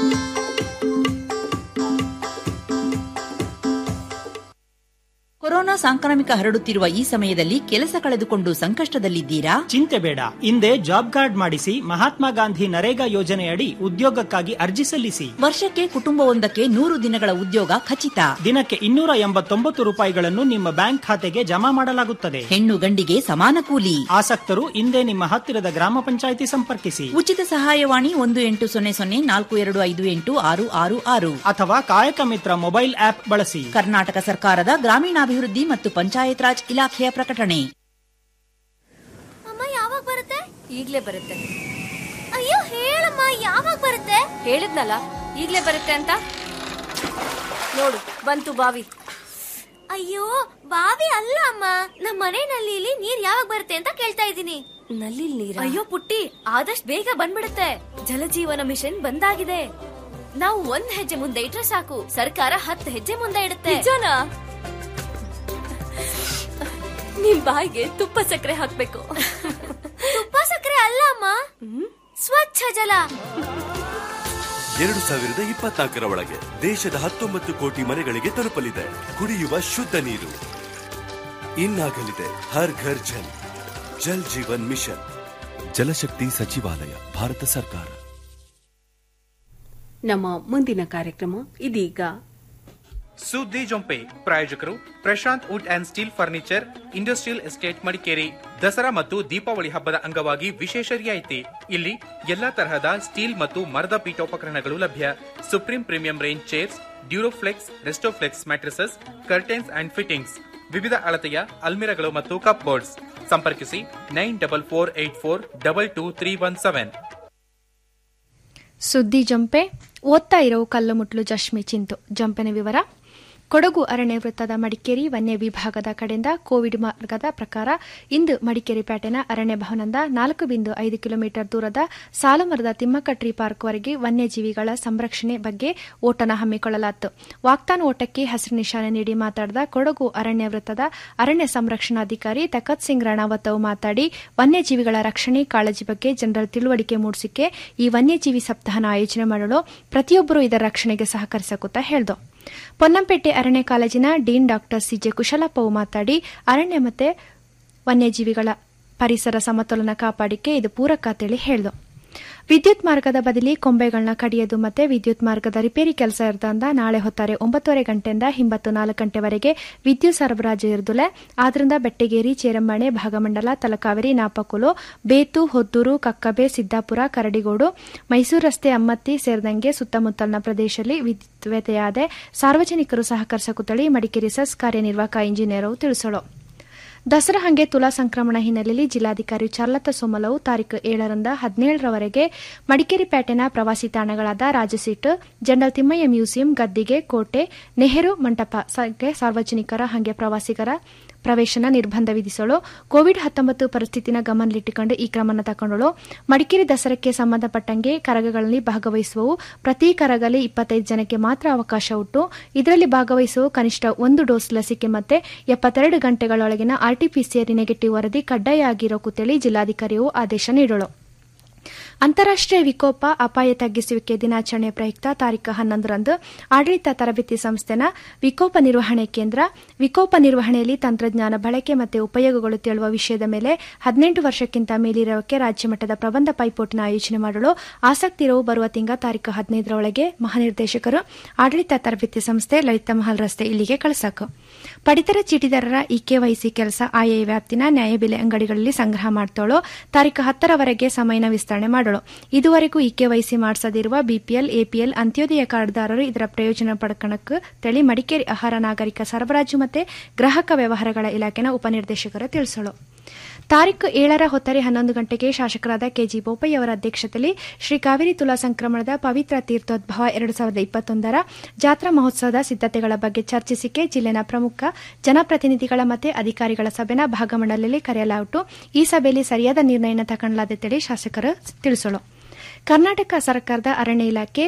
ಕೊರೋನಾ ಕೊರೋನಾ ಸಾಂಕ್ರಾಮಿಕ ಹರಡುತ್ತಿರುವ ಈ ಸಮಯದಲ್ಲಿ ಕೆಲಸ ಕಳೆದುಕೊಂಡು ಸಂಕಷ್ಟದಲ್ಲಿದ್ದೀರಾ ಚಿಂತೆ ಬೇಡ ಹಿಂದೆ ಜಾಬ್ ಕಾರ್ಡ್ ಮಾಡಿಸಿ ಮಹಾತ್ಮ ಗಾಂಧಿ ನರೇಗಾ ಯೋಜನೆಯಡಿ ಉದ್ಯೋಗಕ್ಕಾಗಿ ಅರ್ಜಿ ಸಲ್ಲಿಸಿ ವರ್ಷಕ್ಕೆ ಕುಟುಂಬವೊಂದಕ್ಕೆ ನೂರು ದಿನಗಳ ಉದ್ಯೋಗ ಖಚಿತ ದಿನಕ್ಕೆ ಇನ್ನೂರ ಎಂಬತ್ತೊಂಬತ್ತು ರೂಪಾಯಿಗಳನ್ನು ನಿಮ್ಮ ಬ್ಯಾಂಕ್ ಖಾತೆಗೆ ಜಮಾ ಮಾಡಲಾಗುತ್ತದೆ ಹೆಣ್ಣು ಗಂಡಿಗೆ ಸಮಾನ ಕೂಲಿ ಆಸಕ್ತರು ಹಿಂದೆ ನಿಮ್ಮ ಹತ್ತಿರದ ಗ್ರಾಮ ಪಂಚಾಯಿತಿ ಸಂಪರ್ಕಿಸಿ ಉಚಿತ ಸಹಾಯವಾಣಿ ಒಂದು ಎಂಟು ಸೊನ್ನೆ ಸೊನ್ನೆ ನಾಲ್ಕು ಎರಡು ಐದು ಎಂಟು ಆರು ಆರು ಆರು ಅಥವಾ ಕಾಯಕ ಮಿತ್ರ ಮೊಬೈಲ್ ಆಪ್ ಬಳಸಿ ಕರ್ನಾಟಕ ಸರ್ಕಾರದ ಗ್ರಾಮೀಣಾಭಿವೃದ್ಧಿ ಮತ್ತು ಪಂಚಾಯತ್ ರಾಜ್ ಇಲಾಖೆಯ ಪ್ರಕಟಣೆ ಅಮ್ಮ ಯಾವಾಗ ಬರುತ್ತೆ ಈಗ್ಲೇ ಬರುತ್ತೆ ಅಯ್ಯೋ ಹೇಳಮ್ಮ ಯಾವಾಗ ಬರುತ್ತೆ ಹೇಳಿದ್ನಲ್ಲ ಈಗ್ಲೇ ಬರುತ್ತೆ ಅಂತ ನೋಡು ಬಂತು ಬಾವಿ ಅಯ್ಯೋ ಬಾವಿ ಅಲ್ಲ ಅಮ್ಮ ನಮ್ಮ ಮನೆ ನಲ್ಲಿಲಿ ನೀರ್ ಯಾವಾಗ ಬರುತ್ತೆ ಅಂತ ಕೇಳ್ತಾ ಇದ್ದೀನಿ ನಲ್ಲಿ ನೀರ್ ಅಯ್ಯೋ ಪುಟ್ಟಿ ಆದಷ್ಟು ಬೇಗ ಬಂದ್ಬಿಡುತ್ತೆ ಜಲಜೀವನ ಮಿಷನ್ ಬಂದಾಗಿದೆ ನಾವು ಒಂದ್ ಹೆಜ್ಜೆ ಮುಂದೆ ಇಟ್ರೆ ಸಾಕು ಸರ್ಕಾರ ಹತ್ತು ಹೆಜ್ಜೆ ಮುಂದೆ ಇಡುತ್ತೆ ನಿಜನಾ ನಿಮ್ ಬಾಯಿಗೆ ತುಪ್ಪ ಸಕ್ಕರೆ ಹಾಕ್ಬೇಕು ತುಪ್ಪ ಸಕ್ಕರೆ ಅಲ್ಲ ಅಮ್ಮ ಸ್ವಚ್ಛ ಜಲ ಎರಡು ಸಾವಿರದ ಇಪ್ಪತ್ನಾಲ್ಕರ ಒಳಗೆ ದೇಶದ ಹತ್ತೊಂಬತ್ತು ಕೋಟಿ ಮನೆಗಳಿಗೆ ತಲುಪಲಿದೆ ಕುಡಿಯುವ ಶುದ್ಧ ನೀರು ಇನ್ನಾಗಲಿದೆ ಹರ್ ಘರ್ ಜಲ್ ಜಲ್ ಜೀವನ್ ಮಿಷನ್ ಜಲಶಕ್ತಿ ಸಚಿವಾಲಯ ಭಾರತ ಸರ್ಕಾರ ನಮ್ಮ ಮುಂದಿನ ಕಾರ್ಯಕ್ರಮ ಇದೀಗ ಸುದ್ದಿ ಜೊಂಪೆ ಪ್ರಾಯೋಜಕರು Prashanth wood and steel furniture industrial estate Madikeri Dasara ಮತ್ತು ದೀಪಾವಳಿ ಹಬ್ಬದ ಅಂಗವಾಗಿ ವಿಶೇಷ ರಿಯಾಯಿತಿ ಇಲ್ಲಿ ಎಲ್ಲಾ ತರಹದ ಸ್ಟೀಲ್ ಮತ್ತು ಮರದ ಪೀಠೋಪಕರಣಗಳು ಲಭ್ಯ supreme premium range chairs Duroflex Restoflex mattresses curtains and fittings ವಿವಿಧ ಅಳತೆಯ ಅಲ್ಮಿರಗಳು ಮತ್ತು ಕಪ್ ಬೋರ್ಡ್ಸ್ ಸಂಪರ್ಕಿಸಿ nine double four eight four double two three one seven ಸುದ್ದಿ ಜಂಪೆ ಓದ್ತಾ ಇರೋ ಕಲ್ಲು ಮುಟ್ಲು ಜಶ್ಮಿ ಚಿಂತು ಜಂಪೆನ ವಿವರ ಕೊಡಗು ಅರಣ್ಯ ವೃತ್ತದ ಮಡಿಕೇರಿ ವನ್ಯ ವಿಭಾಗದ ಕಡೆಯಿಂದ ಕೋವಿಡ್ ಮಾರ್ಗದ ಪ್ರಕಾರ ಇಂದು ಮಡಿಕೇರಿ ಪೇಟೆನ ಅರಣ್ಯ ಭವನದ ನಾಲ್ಕು ಬಿಂದು ಐದು ಕಿಲೋಮೀಟರ್ ದೂರದ ಸಾಲುಮರದ ತಿಮ್ಮಕ್ಕ ಟ್ರೀ ಪಾರ್ಕ್ವರೆಗೆ ವನ್ಯಜೀವಿಗಳ ಸಂರಕ್ಷಣೆ ಬಗ್ಗೆ ಓಟನ ಹಮ್ಮಿಕೊಳ್ಳಲಾಯಿತು ವಾಕ್ತಾನ್ ಓಟಕ್ಕೆ ಹಸಿರು ನಿಶಾನೆ ನೀಡಿ ಮಾತನಾಡಿದ ಕೊಡಗು ಅರಣ್ಯ ವೃತ್ತದ ಅರಣ್ಯ ಸಂರಕ್ಷಣಾಧಿಕಾರಿ ತಕತ್ ಸಿಂಗ್ ರಣಾವತ್ ಮಾತಾಡಿ ವನ್ಯಜೀವಿಗಳ ರಕ್ಷಣೆ ಕಾಳಜಿ ಬಗ್ಗೆ ಜನರ ತಿಳುವಳಿಕೆ ಮೂಡಿಸಿಕೆ ಈ ವನ್ಯಜೀವಿ ಸಪ್ತಾಹನ ಆಯೋಜನೆ ಮಾಡಲು ಪ್ರತಿಯೊಬ್ಬರೂ ಇದರ ರಕ್ಷಣೆಗೆ ಸಹಕರಿಸಕುತ್ತಾ ಹೇಳಿದು ಪೊನ್ನಂಪೇಟೆ ಅರಣ್ಯ ಕಾಲೇಜಿನ ಡೀನ್ ಡಾಕ್ಟರ್ ಸಿಜೆ ಕುಶಲಪ್ಪವು ಮಾತಾಡಿ ಅರಣ್ಯ ಮತ್ತೆ ವನ್ಯಜೀವಿಗಳ ಪರಿಸರ ಸಮತೋಲನ ಕಾಪಾಡಿಕೆ ಇದು ಪೂರಕ ಅಂತೇಳಿ ಹೇಳಿದು ವಿದ್ಯುತ್ ಮಾರ್ಗದ ಬದಲಿ ಕೊಂಬೆಗಳನ್ನ ಕಡಿಯೋದು ಮತ್ತೆ ವಿದ್ಯುತ್ ಮಾರ್ಗದ ರಿಪೇರಿ ಕೆಲಸ ಇರೋದ್ರಿಂದ ನಾಳೆ ಹೊತ್ತಾರೆ ಒಂಬತ್ತುವರೆ ಗಂಟೆಯಿಂದ ಹಿಂಬತ್ತು ನಾಲ್ಕು ಗಂಟೆವರೆಗೆ ವಿದ್ಯುತ್ ಸರಬರಾಜು ಇರುದಿಲ್ಲ ಆದ್ರಿಂದ ಬೆಟ್ಟಗೇರಿ ಚೇರಂಬಾಣೆ ಭಾಗಮಂಡಲ ತಲಕಾವೇರಿ ನಾಪಕುಲು ಬೇತು ಹೊದ್ದೂರು ಕಕ್ಕಬೆ ಸಿದ್ದಾಪುರ ಕರಡಿಗೋಡು ಮೈಸೂರು ರಸ್ತೆ ಅಮ್ಮತ್ತಿ ಸೇರಿದಂಗೆ ಸುತ್ತಮುತ್ತಲಿನ ಪ್ರದೇಶದಲ್ಲಿ ವಿದ್ಯುತ್ ವ್ಯತ್ಯಯಾದೆ ಸಾರ್ವಜನಿಕರು ಸಹಕರಿಸಕುತ್ತಳಿ ಮಡಿಕೇರಿ ಸಸ್ ಕಾರ್ಯನಿರ್ವಾಹಕ ಇಂಜಿನಿಯರ್ ತಿಳಿಸಲು ದಸರಾ ಹಂಗೆ ತುಲಾ ಸಂಕ್ರಮಣ ಹಿನ್ನೆಲೆಯಲ್ಲಿ ಜಿಲ್ಲಾಧಿಕಾರಿ ಚಾರ್ಲತಾ ಸೋಮಲವು ತಾರೀಕು ಏಳರಿಂದ ಹದಿನೇಳರವರೆಗೆ ಮಡಿಕೇರಿ ಪೇಟೆನ ಪ್ರವಾಸಿ ತಾಣಗಳಾದ ರಾಜಸೀಟು ಜನರಲ್ ತಿಮ್ಮಯ್ಯ ಮ್ಯೂಸಿಯಂ ಗದ್ದಿಗೆ ಕೋಟೆ ನೆಹರು ಮಂಟಪ ಸಾರ್ವಜನಿಕರ ಹಂಗೆ ಪ್ರವಾಸಿಗರ ಪ್ರವೇಶನ ನಿರ್ಬಂಧ ವಿಧಿಸಲು ಕೋವಿಡ್ ಹತ್ತೊಂಬತ್ತು ಪರಿಸ್ಥಿತಿನ ಗಮನದಲ್ಲಿಟ್ಟುಕೊಂಡು ಈ ಕ್ರಮನ ತಗೊಂಡಳು ಮಡಿಕೇರಿ ದಸರಾಕ್ಕೆ ಸಂಬಂಧಪಟ್ಟಂಗೆ ಕರಗಗಳಲ್ಲಿ ಭಾಗವಹಿಸುವವು ಪ್ರತಿ ಕರಗಲ್ಲಿ ಇಪ್ಪತ್ತೈದು ಜನಕ್ಕೆ ಮಾತ್ರ ಅವಕಾಶ ಉಂಟು ಇದರಲ್ಲಿ ಭಾಗವಹಿಸುವ ಕನಿಷ್ಠ ಒಂದು ಡೋಸ್ ಲಸಿಕೆ ಮತ್ತೆ ಎಪ್ಪತ್ತೆರಡು ಗಂಟೆಗಳೊಳಗಿನ ಆರ್ಟಿಪಿಸಿಆರ್ ನೆಗೆಟಿವ್ ವರದಿ ಕಡ್ಡಾಯ ಆಗಿರೋ ಕುತ್ತೇಳಿ ಜಿಲ್ಲಾಧಿಕಾರಿಯು ಆದೇಶ ನೀಡಳು ಅಂತಾರಾಷ್ಟೀಯ ವಿಕೋಪ ಅಪಾಯ ತಗ್ಗಿಸುವಿಕೆ ದಿನಾಚರಣೆ ಪ್ರಯುಕ್ತ ತಾರೀಕು ಹನ್ನೊಂದರಂದು ಆಡಳಿತ ತರಬೇತಿ ಸಂಸ್ಥೆನ ವಿಕೋಪ ನಿರ್ವಹಣೆ ಕೇಂದ್ರ ವಿಕೋಪ ನಿರ್ವಹಣೆಯಲ್ಲಿ ತಂತ್ರಜ್ಞಾನ ಬಳಕೆ ಮತ್ತು ಉಪಯೋಗಗಳು ತೇಳುವ ವಿಷಯದ ಮೇಲೆ ಹದಿನೆಂಟು ವರ್ಷಕ್ಕಿಂತ ಮೇಲಿರೋಕ್ಕೆ ರಾಜ್ಯ ಮಟ್ಟದ ಪ್ರಬಂಧ ಪೈಪೋಟಿನ ಆಯೋಜನೆ ಮಾಡಲು ಆಸಕ್ತಿ ಇರುವ ಬರುವ ತಿಂಗಳ ತಾರೀಕು ಹದಿನೈದರೊಳಗೆ ಮಹಾನಿರ್ದೇಶಕರು ಆಡಳಿತ ತರಬೇತಿ ಸಂಸ್ಥೆ ಲಲಿತ ಮಹಲ್ ರಸ್ತೆ ಇಲ್ಲಿಗೆ ಕಳಿಸಕು ಪಡಿತರ ಚೀಟಿದಾರರ ಇ ಕೆವೈಸಿ ಕೆಲಸ ಆಯಾ ವ್ಯಾಪ್ತಿನ ನ್ಯಾಯಬೆಲೆ ಅಂಗಡಿಗಳಲ್ಲಿ ಸಂಗ್ರಹ ಮಾಡ್ತಾಳೋ ತಾರೀಕು ಹತ್ತರವರೆಗೆ ಸಮಯನ ವಿಸ್ತರಣೆ ಮಾಡಲು ಇದುವರೆಗೂ ಇ ಕೆವೈಸಿ ಮಾಡಿಸದಿರುವ ಬಿಪಿಎಲ್ ಎಪಿಎಲ್ ಅಂತ್ಯೋದಯ ಕಾರ್ಡ್ದಾರರು ಇದರ ಪ್ರಯೋಜನ ಪಡ್ಕಣಕ್ಕೆ ತೆಳಿ ಮಡಿಕೇರಿ ಆಹಾರ ನಾಗರಿಕ ಸರಬರಾಜು ಮತ್ತು ಗ್ರಾಹಕ ವ್ಯವಹಾರಗಳ ಇಲಾಖೆನ ಉಪನಿರ್ದೇಶಕರು ತಿಳಿಸಲು ತಾರೀಕು ಏಳರ ಹೊತ್ತರೆ ಹನ್ನೊಂದು ಗಂಟೆಗೆ ಶಾಸಕರಾದ ಕೆಜಿ ಬೋಪಯ್ಯ ಅವರ ಅಧ್ಯಕ್ಷತೆಯಲ್ಲಿ ಶ್ರೀ ಕಾವೇರಿ ತುಲಾ ಸಂಕ್ರಮಣದ ಪವಿತ್ರ ತೀರ್ಥೋದ್ಭವ ಎರಡು ಸಾವಿರದ ಇಪ್ಪತ್ತೊಂದರ ಜಾತ್ರಾ ಮಹೋತ್ಸವದ ಸಿದ್ದತೆಗಳ ಬಗ್ಗೆ ಚರ್ಚಿಸಿಕೆ ಜಿಲ್ಲೆನ ಪ್ರಮುಖ ಜನಪ್ರತಿನಿಧಿಗಳ ಮತ್ತು ಅಧಿಕಾರಿಗಳ ಸಭೆನ ಭಾಗಮಂಡಲದಲ್ಲಿ ಕರೆಯಲಾಯಿತು ಈ ಸಭೆಯಲ್ಲಿ ಸರಿಯಾದ ನಿರ್ಣಯನ ತಗೊಳ್ಳಲಾದ ಶಾಸಕರು ತಿಳಿಸಲು ಕರ್ನಾಟಕ ಸರ್ಕಾರದ ಅರಣ್ಯ ಇಲಾಖೆ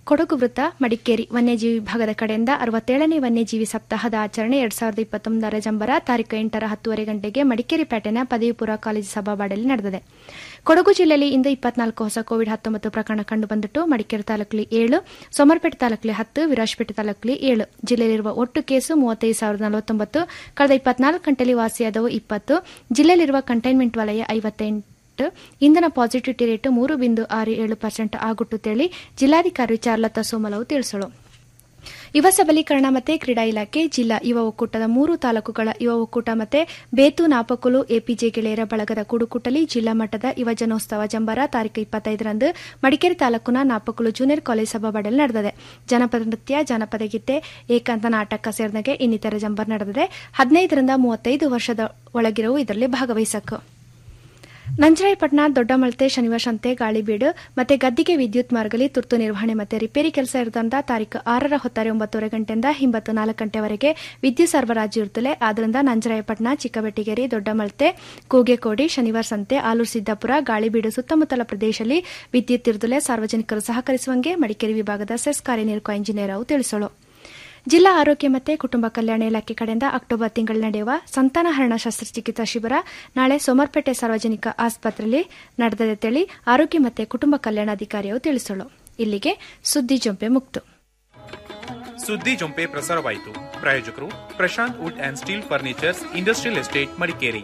ಕೊಡಗು ವೃತ್ತ ಮಡಿಕೇರಿ ವನ್ಯಜೀವಿ ವಿಭಾಗದ ಕಡೆಯಿಂದ ಅರವತ್ತೇಳನೇ ವನ್ಯಜೀವಿ ಸಪ್ತಾಹದ ಆಚರಣೆ ಎರಡ್ ಸಾವಿರದ ಇಪ್ಪತ್ತೊಂದರ ಜಂಬರ ತಾರೀಕು ಎಂಟರ ಹತ್ತುವರೆ ಗಂಟೆಗೆ ಮಡಿಕೇರಿ ಪೇಟೆನ ಪದವಿ ಪೂರ್ವ ಕಾಲೇಜು ಸಭಾವಾಡಲ್ಲಿ ನಡೆದಿದೆ ಕೊಡಗು ಜಿಲ್ಲೆಯಲ್ಲಿ ಇಂದು ಇಪ್ಪತ್ನಾಲ್ಕು ಹೊಸ ಕೋವಿಡ್ ಹತ್ತೊಂಬತ್ತು ಪ್ರಕರಣ ಕಂಡುಬಂದಿಟ್ಟು ಮಡಿಕೇರಿ ತಾಲೂಕಲ್ಲಿ ಏಳು ಸೋಮರ್ಪೇಟೆ ತಾಲೂಕಲ್ಲಿ ಹತ್ತು ವಿರಾಜಪೇಟೆ ತಾಲೂಕಲ್ಲಿ ಏಳು ಜಿಲ್ಲೆಯಲ್ಲಿರುವ ಒಟ್ಟು ಕೇಸು ಮೂವತ್ತೈದು ಸಾವಿರದ ನಲವತ್ತೊಂಬತ್ತು ಕಳೆದ ಇಪ್ಪತ್ನಾಲ್ಕು ಗಂಟೆಯಲ್ಲಿ ವಾಸಿಯಾದವು ಇಪ್ಪತ್ತು ಜಿಲ್ಲೆಯಲ್ಲಿರುವ ಕಂಟೈನ್ಮೆಂಟ್ ವಲಯ ಐವತ್ತೆಂಟು ಇಂಧನ ಪಾಸಿಟಿವಿಟಿ ರೇಟ್ ಮೂರು ಬಿಂದು ಆರು ಏಳು ಪರ್ಸೆಂಟ್ ಆಗುಟ್ಟುತ್ತೇಳಿ ಜಿಲ್ಲಾಧಿಕಾರಿ ಚಾರ್ಲತಾ ಸೋಮಲವು ತಿಳಿಸಲು ಯುವ ಸಬಲೀಕರಣ ಮತ್ತು ಕ್ರೀಡಾ ಇಲಾಖೆ ಜಿಲ್ಲಾ ಯುವ ಒಕ್ಕೂಟದ ಮೂರು ತಾಲೂಕುಗಳ ಯುವ ಒಕ್ಕೂಟ ಮತ್ತು ಬೇತು ನಾಪಕುಲು ಎಪಿಜೆ ಗೆಳೆಯರ ಬಳಗದ ಕುಡುಕುಟಲಿ ಜಿಲ್ಲಾ ಮಟ್ಟದ ಯುವ ಜನೋತ್ಸವ ಜಂಬರ ತಾರೀಕು ಇಪ್ಪತ್ತೈದರಂದು ಮಡಿಕೇರಿ ತಾಲೂಕಿನ ನಾಪಕುಲು ಜೂನಿಯರ್ ಕಾಲೇಜ್ ಸಭಾಬಡಲ್ ನಡೆದಿದೆ ಜನಪದ ನೃತ್ಯ ಜಾನಪದ ಗೀತೆ ಏಕಾಂತ ನಾಟಕ ಸೇರಿದಂಗೆ ಇನ್ನಿತರ ಜಂಬರ್ ನಡೆದಿದೆ ಹದಿನೈದರಿಂದ ಮೂವತ್ತೈದು ವರ್ಷದ ಒಳಗಿರುವ ಇದರಲ್ಲಿ ಭಾಗವಹಿಸಕು ನಂಜರಾಯಪಟ್ಟಣ ದೊಡ್ಡಮಳತೆ ಶನಿವಾರ ಸಂತೆ ಗಾಳಿಬೀಡು ಮತ್ತೆ ಗದ್ದಿಗೆ ವಿದ್ಯುತ್ ಮಾರ್ಗಲಿ ತುರ್ತು ನಿರ್ವಹಣೆ ಮತ್ತೆ ರಿಪೇರಿ ಕೆಲಸ ಇರುತ್ತಂತ ತಾರೀಕು ಆರರ ಹೊತ್ತಾರೆ ಒಂಬತ್ತುವರೆ ಗಂಟೆಯಿಂದ ಹಿಂಬತ್ತು ನಾಲ್ಕು ಗಂಟೆವರೆಗೆ ವಿದ್ಯುತ್ ಸರಬರಾಜು ಇರುತ್ತಲೆ ಆದ್ದರಿಂದ ನಂಜರಾಯಪಟ್ಟಣ ಚಿಕ್ಕಬೆಟ್ಟಿಗೆರೆ ದೊಡ್ಡಮಳತೆ ಕೂಗೆಕೋಡಿ ಶನಿವಾರ ಸಂತೆ ಆಲೂರು ಸಿದ್ದಾಪುರ ಗಾಳಿಬೀಡು ಸುತ್ತಮುತ್ತಲ ಪ್ರದೇಶದಲ್ಲಿ ವಿದ್ಯುತ್ ಇರುತ್ತಲೆ ಸಾರ್ವಜನಿಕರು ಸಹಕರಿಸುವಂಗೆ ಮಡಿಕೇರಿ ವಿಭಾಗದ ಸೆಸ್ ಕಾರ್ಯನಿರ್ವಾಹಕ ಇಂಜಿನಿಯರ್ ಅವರು ತಿಳಿಸಲು ಜಿಲ್ಲಾ ಆರೋಗ್ಯ ಮತ್ತು ಕುಟುಂಬ ಕಲ್ಯಾಣ ಇಲಾಖೆ ಕಡೆಯಿಂದ ಅಕ್ಟೋಬರ್ ತಿಂಗಳು ನಡೆಯುವ ಸಂತಾನಹರಣ ಶಸ್ತ್ರಚಿಕಿತ್ಸಾ ಶಿಬಿರ ನಾಳೆ ಸೋಮರ್ಪೇಟೆ ಸಾರ್ವಜನಿಕ ಆಸ್ಪತ್ರೆಯಲ್ಲಿ ನಡೆದಿದೆ ತಿಳಿ ಆರೋಗ್ಯ ಮತ್ತು ಕುಟುಂಬ ಕಲ್ಯಾಣಾಧಿಕಾರಿಯವರು ತಿಳಿಸಲು ಇಲ್ಲಿಗೆ ಸುದ್ದಿ ಜೊಂಪೆ ಮುಕ್ತು ಸುದ್ದಿ ಜೊಂಪೆ ಪ್ರಸಾರವಾಯಿತು ಪ್ರಾಯೋಜಕರು Prashanth wood and steel furnitures industrial estate Madikeri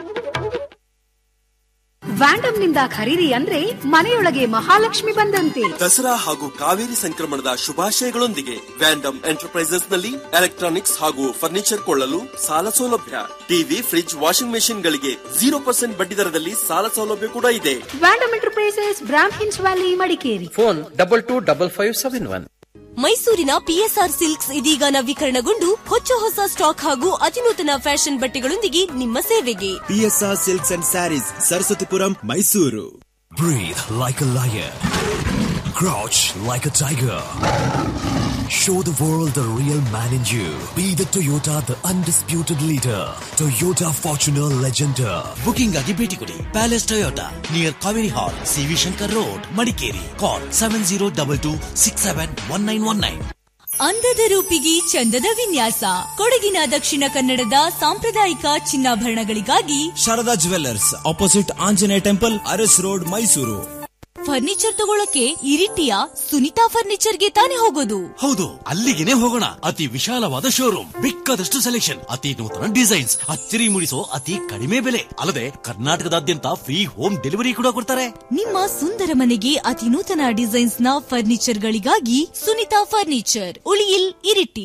ವ್ಯಾಂಡಮ್ನಿಂದ ಖರೀದಿ ಅಂದ್ರೆ ಮನೆಯೊಳಗೆ ಮಹಾಲಕ್ಷ್ಮಿ ಬಂದಂತೆ ದಸರಾ ಹಾಗೂ ಕಾವೇರಿ ಸಂಕ್ರಮಣದ ಶುಭಾಶಯಗಳೊಂದಿಗೆ ವ್ಯಾಂಡಮ್ ಎಂಟರ್ಪ್ರೈಸಸ್ ನಲ್ಲಿ ಎಲೆಕ್ಟ್ರಾನಿಕ್ಸ್ ಹಾಗೂ ಫರ್ನಿಚರ್ ಕೊಳ್ಳಲು ಸಾಲ ಸೌಲಭ್ಯ ಟಿವಿ ಫ್ರಿಡ್ಜ್ ವಾಷಿಂಗ್ ಮೆಷಿನ್ ಗಳಿಗೆ ಜೀರೋ ಪರ್ಸೆಂಟ್ ಬಡ್ಡಿ ದರದಲ್ಲಿ ಸಾಲ ಸೌಲಭ್ಯ ಕೂಡ ಇದೆ Vandam enterprises Brahmins valley Madikeri phone double two double five seven one ಮೈಸೂರಿನ ಪಿಎಸ್ಆರ್ ಸಿಲ್ಕ್ಸ್ ಇದೀಗ ನವೀಕರಣಗೊಂಡು ಹೊಚ್ಚ ಹೊಸ ಸ್ಟಾಕ್ ಹಾಗೂ ಅತಿನೂತನ ಫ್ಯಾಷನ್ ಬಟ್ಟೆಗಳೊಂದಿಗೆ ನಿಮ್ಮ ಸೇವೆಗೆ PSR silks and sarees Saraswathipuram Mysuru Breathe like a lion. Crouch like a tiger. Show the world the real man in you. Be the Toyota, the undisputed leader. Toyota Fortuner Legender. Booking ಆಗಿ ಭೇಟಿ ಕೊಡಿ palace Toyota near Kaveri hall CV Shankar road Madikeri call seven zero double two six seven one nine one nine ಅಂದದ ರೂಪಿಗೆ ಚಂದದ ವಿನ್ಯಾಸ ಕೊಡಗಿನ ದಕ್ಷಿಣ ಕನ್ನಡದ ಸಾಂಪ್ರದಾಯಿಕ ಚಿನ್ನಾಭರಣಗಳಿಗಾಗಿ Sharada jewellers opposite Anjaneya temple Aras road Mysuru furniture ತಗೊಳಕ್ಕೆ ಇರಿಟಿಯ ಸುನಿತಾ ಫರ್ನಿಚರ್ಗೆ ತಾನೇ ಹೋಗೋದು ಹೌದು ಅಲ್ಲಿಗೆನೆ ಹೋಗೋಣ ಅತಿ ವಿಶಾಲವಾದ ಶೋರೂಮ್ ಬೇಕಾದಷ್ಟು ಸೆಲೆಕ್ಷನ್ ಅತಿ ನೂತನ ಡಿಸೈನ್ಸ್ ಅಚ್ಚರಿ ಮೂಡಿಸೋ ಅತಿ ಕಡಿಮೆ ಬೆಲೆ ಅಲ್ಲದೆ ಕರ್ನಾಟಕದಾದ್ಯಂತ ಫ್ರೀ ಹೋಮ್ ಡೆಲಿವರಿ ಕೂಡ ಕೊಡ್ತಾರೆ ನಿಮ್ಮ ಸುಂದರ ಮನೆಗೆ ಅತಿ ನೂತನ ಡಿಸೈನ್ಸ್ ನ ಫರ್ನಿಚರ್ ಗಳಿಗಾಗಿ Sunitha furniture Uliyil Iritty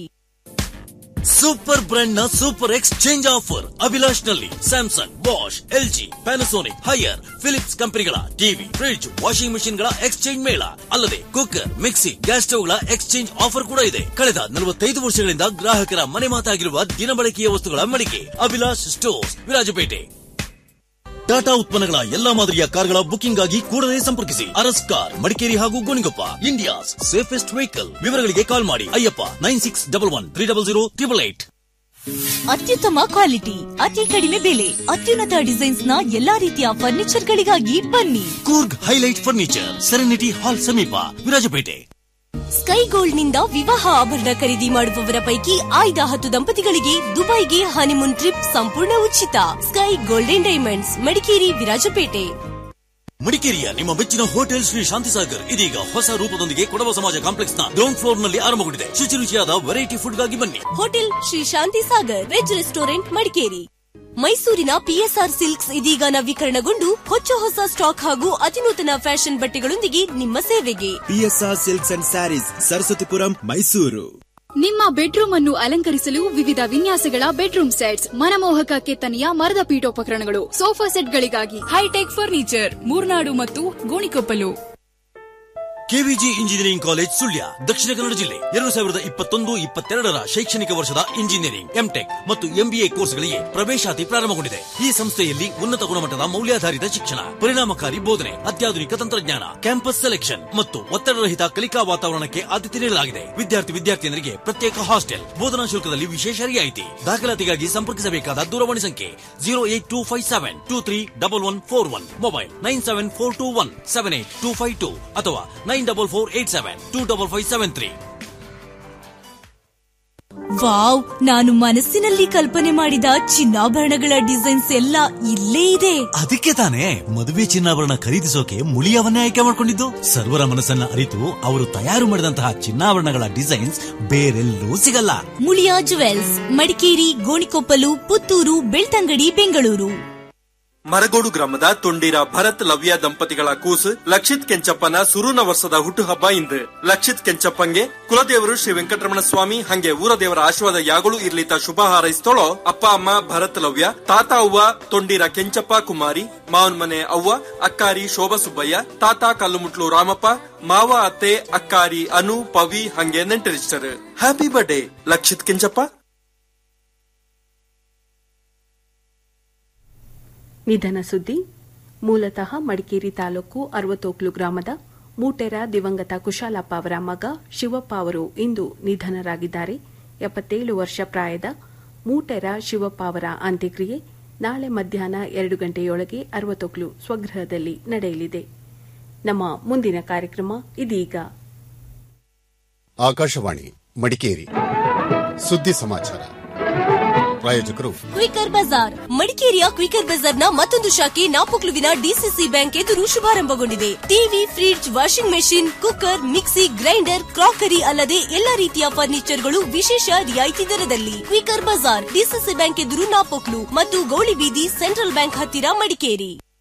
super brand ನ ಸೂಪರ್ ಎಕ್ಸ್ಚೇಂಜ್ ಆಫರ್ ಅಭಿಲಾಷ್ ನಲ್ಲಿ Samsung Bosch LG Panasonic Haier Philips ಕಂಪನಿಗಳ ಟಿವಿ ಫ್ರಿಡ್ಜ್ ವಾಷಿಂಗ್ ಮೆಷಿನ್ ಗಳ ಎಕ್ಸ್ಚೇಂಜ್ ಮೇಳ ಅಲ್ಲದೆ ಕುಕ್ಕರ್ ಮಿಕ್ಸಿ ಗ್ಯಾಸ್ ಸ್ಟವ್ ಗಳ ಎಕ್ಸ್ಚೇಂಜ್ ಆಫರ್ ಕೂಡ ಇದೆ ಕಳೆದ ನಲವತ್ತೈದು ವರ್ಷಗಳಿಂದ ಗ್ರಾಹಕರ ಮನೆ ಮಾತಾಗಿರುವ ದಿನಬಳಕೆಯ ವಸ್ತುಗಳ ಮಳಿಗೆ ಅಭಿಲಾಷ್ ಸ್ಟೋರ್ಸ್ ವಿರಾಜಪೇಟೆ ಟಾಟಾ ಉತ್ಪನ್ನಗಳ ಎಲ್ಲಾ ಮಾದರಿಯ ಕಾರ್ಗಳ ಬುಕಿಂಗ್ ಆಗಿ ಕೂಡಲೇ ಸಂಪರ್ಕಿಸಿ ಅರಸ್ ಕಾರ್ ಮಡಿಕೇರಿ ಹಾಗೂ ಗೋಣಿಗೊಪ್ಪ ಇಂಡಿಯಾಸ್ ಸೇಫೆಸ್ಟ್ ವೆಹಿಕಲ್ ವಿವರಗಳಿಗೆ ಕಾಲ್ ಮಾಡಿ Ayyappa nine six double one three double zero triple eight ಅತ್ಯುತ್ತಮ ಕ್ವಾಲಿಟಿ ಅತಿ ಕಡಿಮೆ ಬೆಲೆ ಅತ್ಯುನ್ನತ ಡಿಸೈನ್ಸ್ ನ ಎಲ್ಲಾ ರೀತಿಯ ಫರ್ನಿಚರ್ ಗಳಿಗಾಗಿ ಬನ್ನಿ Coorg highlight furniture serenity hall ಸಮೀಪ ವಿರಾಜಪೇಟೆ ಸ್ಕೈ ಗೋಲ್ಡ್ ನಿಂದ ವಿವಾಹ ಆಭರಣ ಖರೀದಿ ಮಾಡುವವರ ಪೈಕಿ ಆಯ್ದ ಹತ್ತು ದಂಪತಿಗಳಿಗೆ ದುಬೈಗೆ ಹನಿಮೂನ್ ಟ್ರಿಪ್ ಸಂಪೂರ್ಣ ಉಚಿತ sky golden diamonds Madikeri Virajpet ಮಡಿಕೇರಿಯ ನಿಮ್ಮ ಮೆಚ್ಚಿನ ಹೋಟೆಲ್ ಶ್ರೀ ಶಾಂತಿಸಾಗರ್ ಇದೀಗ ಹೊಸ ರೂಪದೊಂದಿಗೆ ಕೊಡವ ಸಮಾಜ ಕಾಂಪ್ಲೆಕ್ಸ್ ನ ಗ್ರೌಂಡ್ ಫ್ಲೋರ್ ನಲ್ಲಿ ಆರಂಭಗೊಂಡಿದೆ ಶುಚಿ ರುಚಿಯಾದ ವೆರೈಟಿ ಫುಡ್ ಗಾಗಿ ಬನ್ನಿ hotel Shri Shanti Sagar veg restaurant Madikeri ಮೈಸೂರಿನ ಪಿಎಸ್ಆರ್ ಸಿಲ್ಕ್ಸ್ ಇದೀಗ ನವೀಕರಣಗೊಂಡು ಹೊಚ್ಚ ಹೊಸ ಸ್ಟಾಕ್ ಹಾಗೂ ಅತಿನೂತನ ಫ್ಯಾಷನ್ ಬಟ್ಟೆಗಳೊಂದಿಗೆ ನಿಮ್ಮ ಸೇವೆಗೆ PSR silks and sarees Saraswathipuram Mysuru ನಿಮ್ಮ ಬೆಡ್ರೂಮ್ ಅನ್ನು ಅಲಂಕರಿಸಲು ವಿವಿಧ ವಿನ್ಯಾಸಗಳ ಬೆಡ್ರೂಮ್ ಸೆಟ್ಸ್ ಮನಮೋಹಕ ಕೆತ್ತನೆಯ ಮರದ ಪೀಠೋಪಕರಣಗಳು ಸೋಫಾ ಸೆಟ್ಗಳಿಗಾಗಿ ಹೈಟೆಕ್ ಫರ್ನಿಚರ್ ಮೂರ್ನಾಡು ಮತ್ತು Gonikoppal KVG engineering college Sullia Dakshina Kannada ಜಿಲ್ಲೆ ಎರಡು ಸಾವಿರದ ಇಪ್ಪತ್ತೊಂದು ಇಪ್ಪತ್ತೆರಡರ ಶೈಕ್ಷಣಿಕ ವರ್ಷದ ಇಂಜಿನಿಯರಿಂಗ್ ಎಂಟೆಕ್ ಮತ್ತು ಎಂಬಿಎ ಕೋರ್ಸ್ಗಳಿಗೆ ಪ್ರವೇಶಾತಿ ಪ್ರಾರಂಭಗೊಂಡಿದೆ ಈ ಸಂಸ್ಥೆಯಲ್ಲಿ ಉನ್ನತ ಗುಣಮಟ್ಟದ ಮೌಲ್ಯಾಧಾರಿತ ಶಿಕ್ಷಣ ಪರಿಣಾಮಕಾರಿ ಬೋಧನೆ ಅತ್ಯಾಧುನಿಕ ತಂತ್ರಜ್ಞಾನ ಕ್ಯಾಂಪಸ್ ಸೆಲೆಕ್ಷನ್ ಮತ್ತು ಒತ್ತಡರಹಿತ ಕಲಿಕಾ ವಾತಾವರಣಕ್ಕೆ ಆದ್ಯತೆ ನೀಡಲಾಗಿದೆ ವಿದ್ಯಾರ್ಥಿ ವಿದ್ಯಾರ್ಥಿನಿಯರಿಗೆ ಪ್ರತ್ಯೇಕ ಹಾಸ್ಟೆಲ್ ಬೋಧನಾ ಶುಲ್ಕದಲ್ಲಿ ವಿಶೇಷ ರಿಯಾಯಿತಿ ದಾಖಲಾತಿಗಾಗಿ ಸಂಪರ್ಕಿಸಬೇಕಾದ ದೂರವಾಣಿ ಸಂಖ್ಯೆ zero eight two five seven two three double one four one mobile nine seven four two one seven eight two five two ಅಥವಾ nine double four eight seven two double five seven three wow ನಾನು ಮನಸ್ಸಿನಲ್ಲಿ ಕಲ್ಪನೆ ಮಾಡಿದ ಚಿನ್ನಾಭರಣಗಳ designs ಎಲ್ಲ ಇಲ್ಲೇ ಇದೆ ಅದಕ್ಕೆ ತಾನೇ ಮದುವೆ ಚಿನ್ನಾಭರಣ ಖರೀದಿಸೋಕೆ ಮುಳಿಯವನ್ನೇ ಆಯ್ಕೆ ಮಾಡಿಕೊಂಡಿದ್ದು ಸರ್ವರ ಮನಸ್ಸನ್ನ ಅರಿತು ಅವರು ತಯಾರು ಮಾಡಿದಂತಹ ಚಿನ್ನಾಭರಣಗಳ ಡಿಸೈನ್ಸ್ ಬೇರೆಲ್ಲೂ ಸಿಗಲ್ಲ ಮುಳಿಯಾ ಜುವೆಲ್ಸ್ ಮಡಿಕೇರಿ ಗೋಣಿಕೊಪ್ಪಲು ಪುತ್ತೂರು ಬೆಳ್ತಂಗಡಿ ಬೆಂಗಳೂರು ಮರಗೋಡು ಗ್ರಾಮದ ತೊಂಡಿರ ಭರತ್ ಲವ್ಯ ದಂಪತಿಗಳ ಕೂಸು ಲಕ್ಷಿತ್ ಕೆಂಚಪ್ಪನ ಸುರುನ ವರ್ಷದ ಹುಟ್ಟುಹಬ್ಬ ಇಂದು ಲಕ್ಷಿತ್ ಕೆಂಚಪ್ಪಂಗೆ ಕುಲದೇವರು ಶ್ರೀ ವೆಂಕಟರಮಣ ಸ್ವಾಮಿ ಹಂಗೆ ಊರ ದೇವರ ಆಶೀರ್ವಾದ ಯಾಗಳು ಇರ್ಲಿತ ಶುಭ ಹಾರೈಸ್ತೋಳೋ ಅಪ್ಪ ಅಮ್ಮ ಭರತ್ ಲವ್ಯ ತಾತ ಅವ್ವ ತೊಂಡಿರ ಕೆಂಚಪ್ಪ ಕುಮಾರಿ ಮಾವನ್ ಮನೆ ಅವ್ವ ಅಕ್ಕಾರಿ ಶೋಭಾ ಸುಬ್ಬಯ್ಯ ತಾತ ಕಲ್ಲುಮುಟ್ಲು ರಾಮಪ್ಪ ಮಾವ ಅತ್ತೆ ಅಕ್ಕಾರಿ ಅನು ಪವಿ ಹಂಗೆ ನೆಂಟರಿಸ್ಟರ್ ಹ್ಯಾಪಿ ಬರ್ಡೇ ಲಕ್ಷಿತ್ ಕೆಂಚಪ್ಪ ನಿಧನ ಸುದ್ದಿ ಮೂಲತಃ ಮಡಿಕೇರಿ ತಾಲೂಕು ಅರವತ್ತೋಕ್ಲು ಗ್ರಾಮದ ಮೂಟೆರ ದಿವಂಗತ ಕುಶಾಲಪ್ಪ ಅವರ ಮಗ ಶಿವಪ್ಪ ಅವರು ಇಂದು ನಿಧನರಾಗಿದ್ದಾರೆ ಎಪ್ಪತ್ತೇಳು ವರ್ಷ ಪ್ರಾಯದ ಮೂಟೆರ ಶಿವಪ್ಪ ಅವರ ಅಂತ್ಯಕ್ರಿಯೆ ನಾಳೆ ಮಧ್ಯಾಹ್ನ ಎರಡು ಗಂಟೆಯೊಳಗೆ ಅರವತ್ತೊಕ್ಲು ಸ್ವಗೃಹದಲ್ಲಿ ನಡೆಯಲಿದೆ ನಮ್ಮ ಮುಂದಿನ ಕಾರ್ಯಕ್ರಮ ಇದೀಗ ಆಕಾಶವಾಣಿ ಮಡಿಕೇರಿ ಸುದ್ದಿ ಸಮಾಚಾರ ಪ್ರಾಯೋಜಕರು ಕ್ವಿಕರ್ ಬಜಾರ್ ಮಡಿಕೇರಿಯ ಕ್ವಿಕರ್ ಬಜಾರ್ನ ಮತ್ತೊಂದು ಶಾಖೆ ನಾಪೊಕ್ಲುವಿನ ಡಿಸಿಸಿ ಬ್ಯಾಂಕ್ ಎದುರು ಶುಭಾರಂಭಗೊಂಡಿದೆ TV fridge washing machine cooker mixie grinder crockery ಅಲ್ಲದೆ ಎಲ್ಲಾ ರೀತಿಯ ಫರ್ನಿಚರ್ಗಳು ವಿಶೇಷ ರಿಯಾಯಿತಿ ದರದಲ್ಲಿ ಕ್ವಿಕರ್ ಬಜಾರ್ ಡಿಸಿಸಿ ಬ್ಯಾಂಕ್ ಎದುರು ನಾಪೊಕ್ಲು ಮತ್ತು ಗೌಳಿಬೀದಿ ಸೆಂಟ್ರಲ್ ಬ್ಯಾಂಕ್ ಹತ್ತಿರ ಮಡಿಕೇರಿ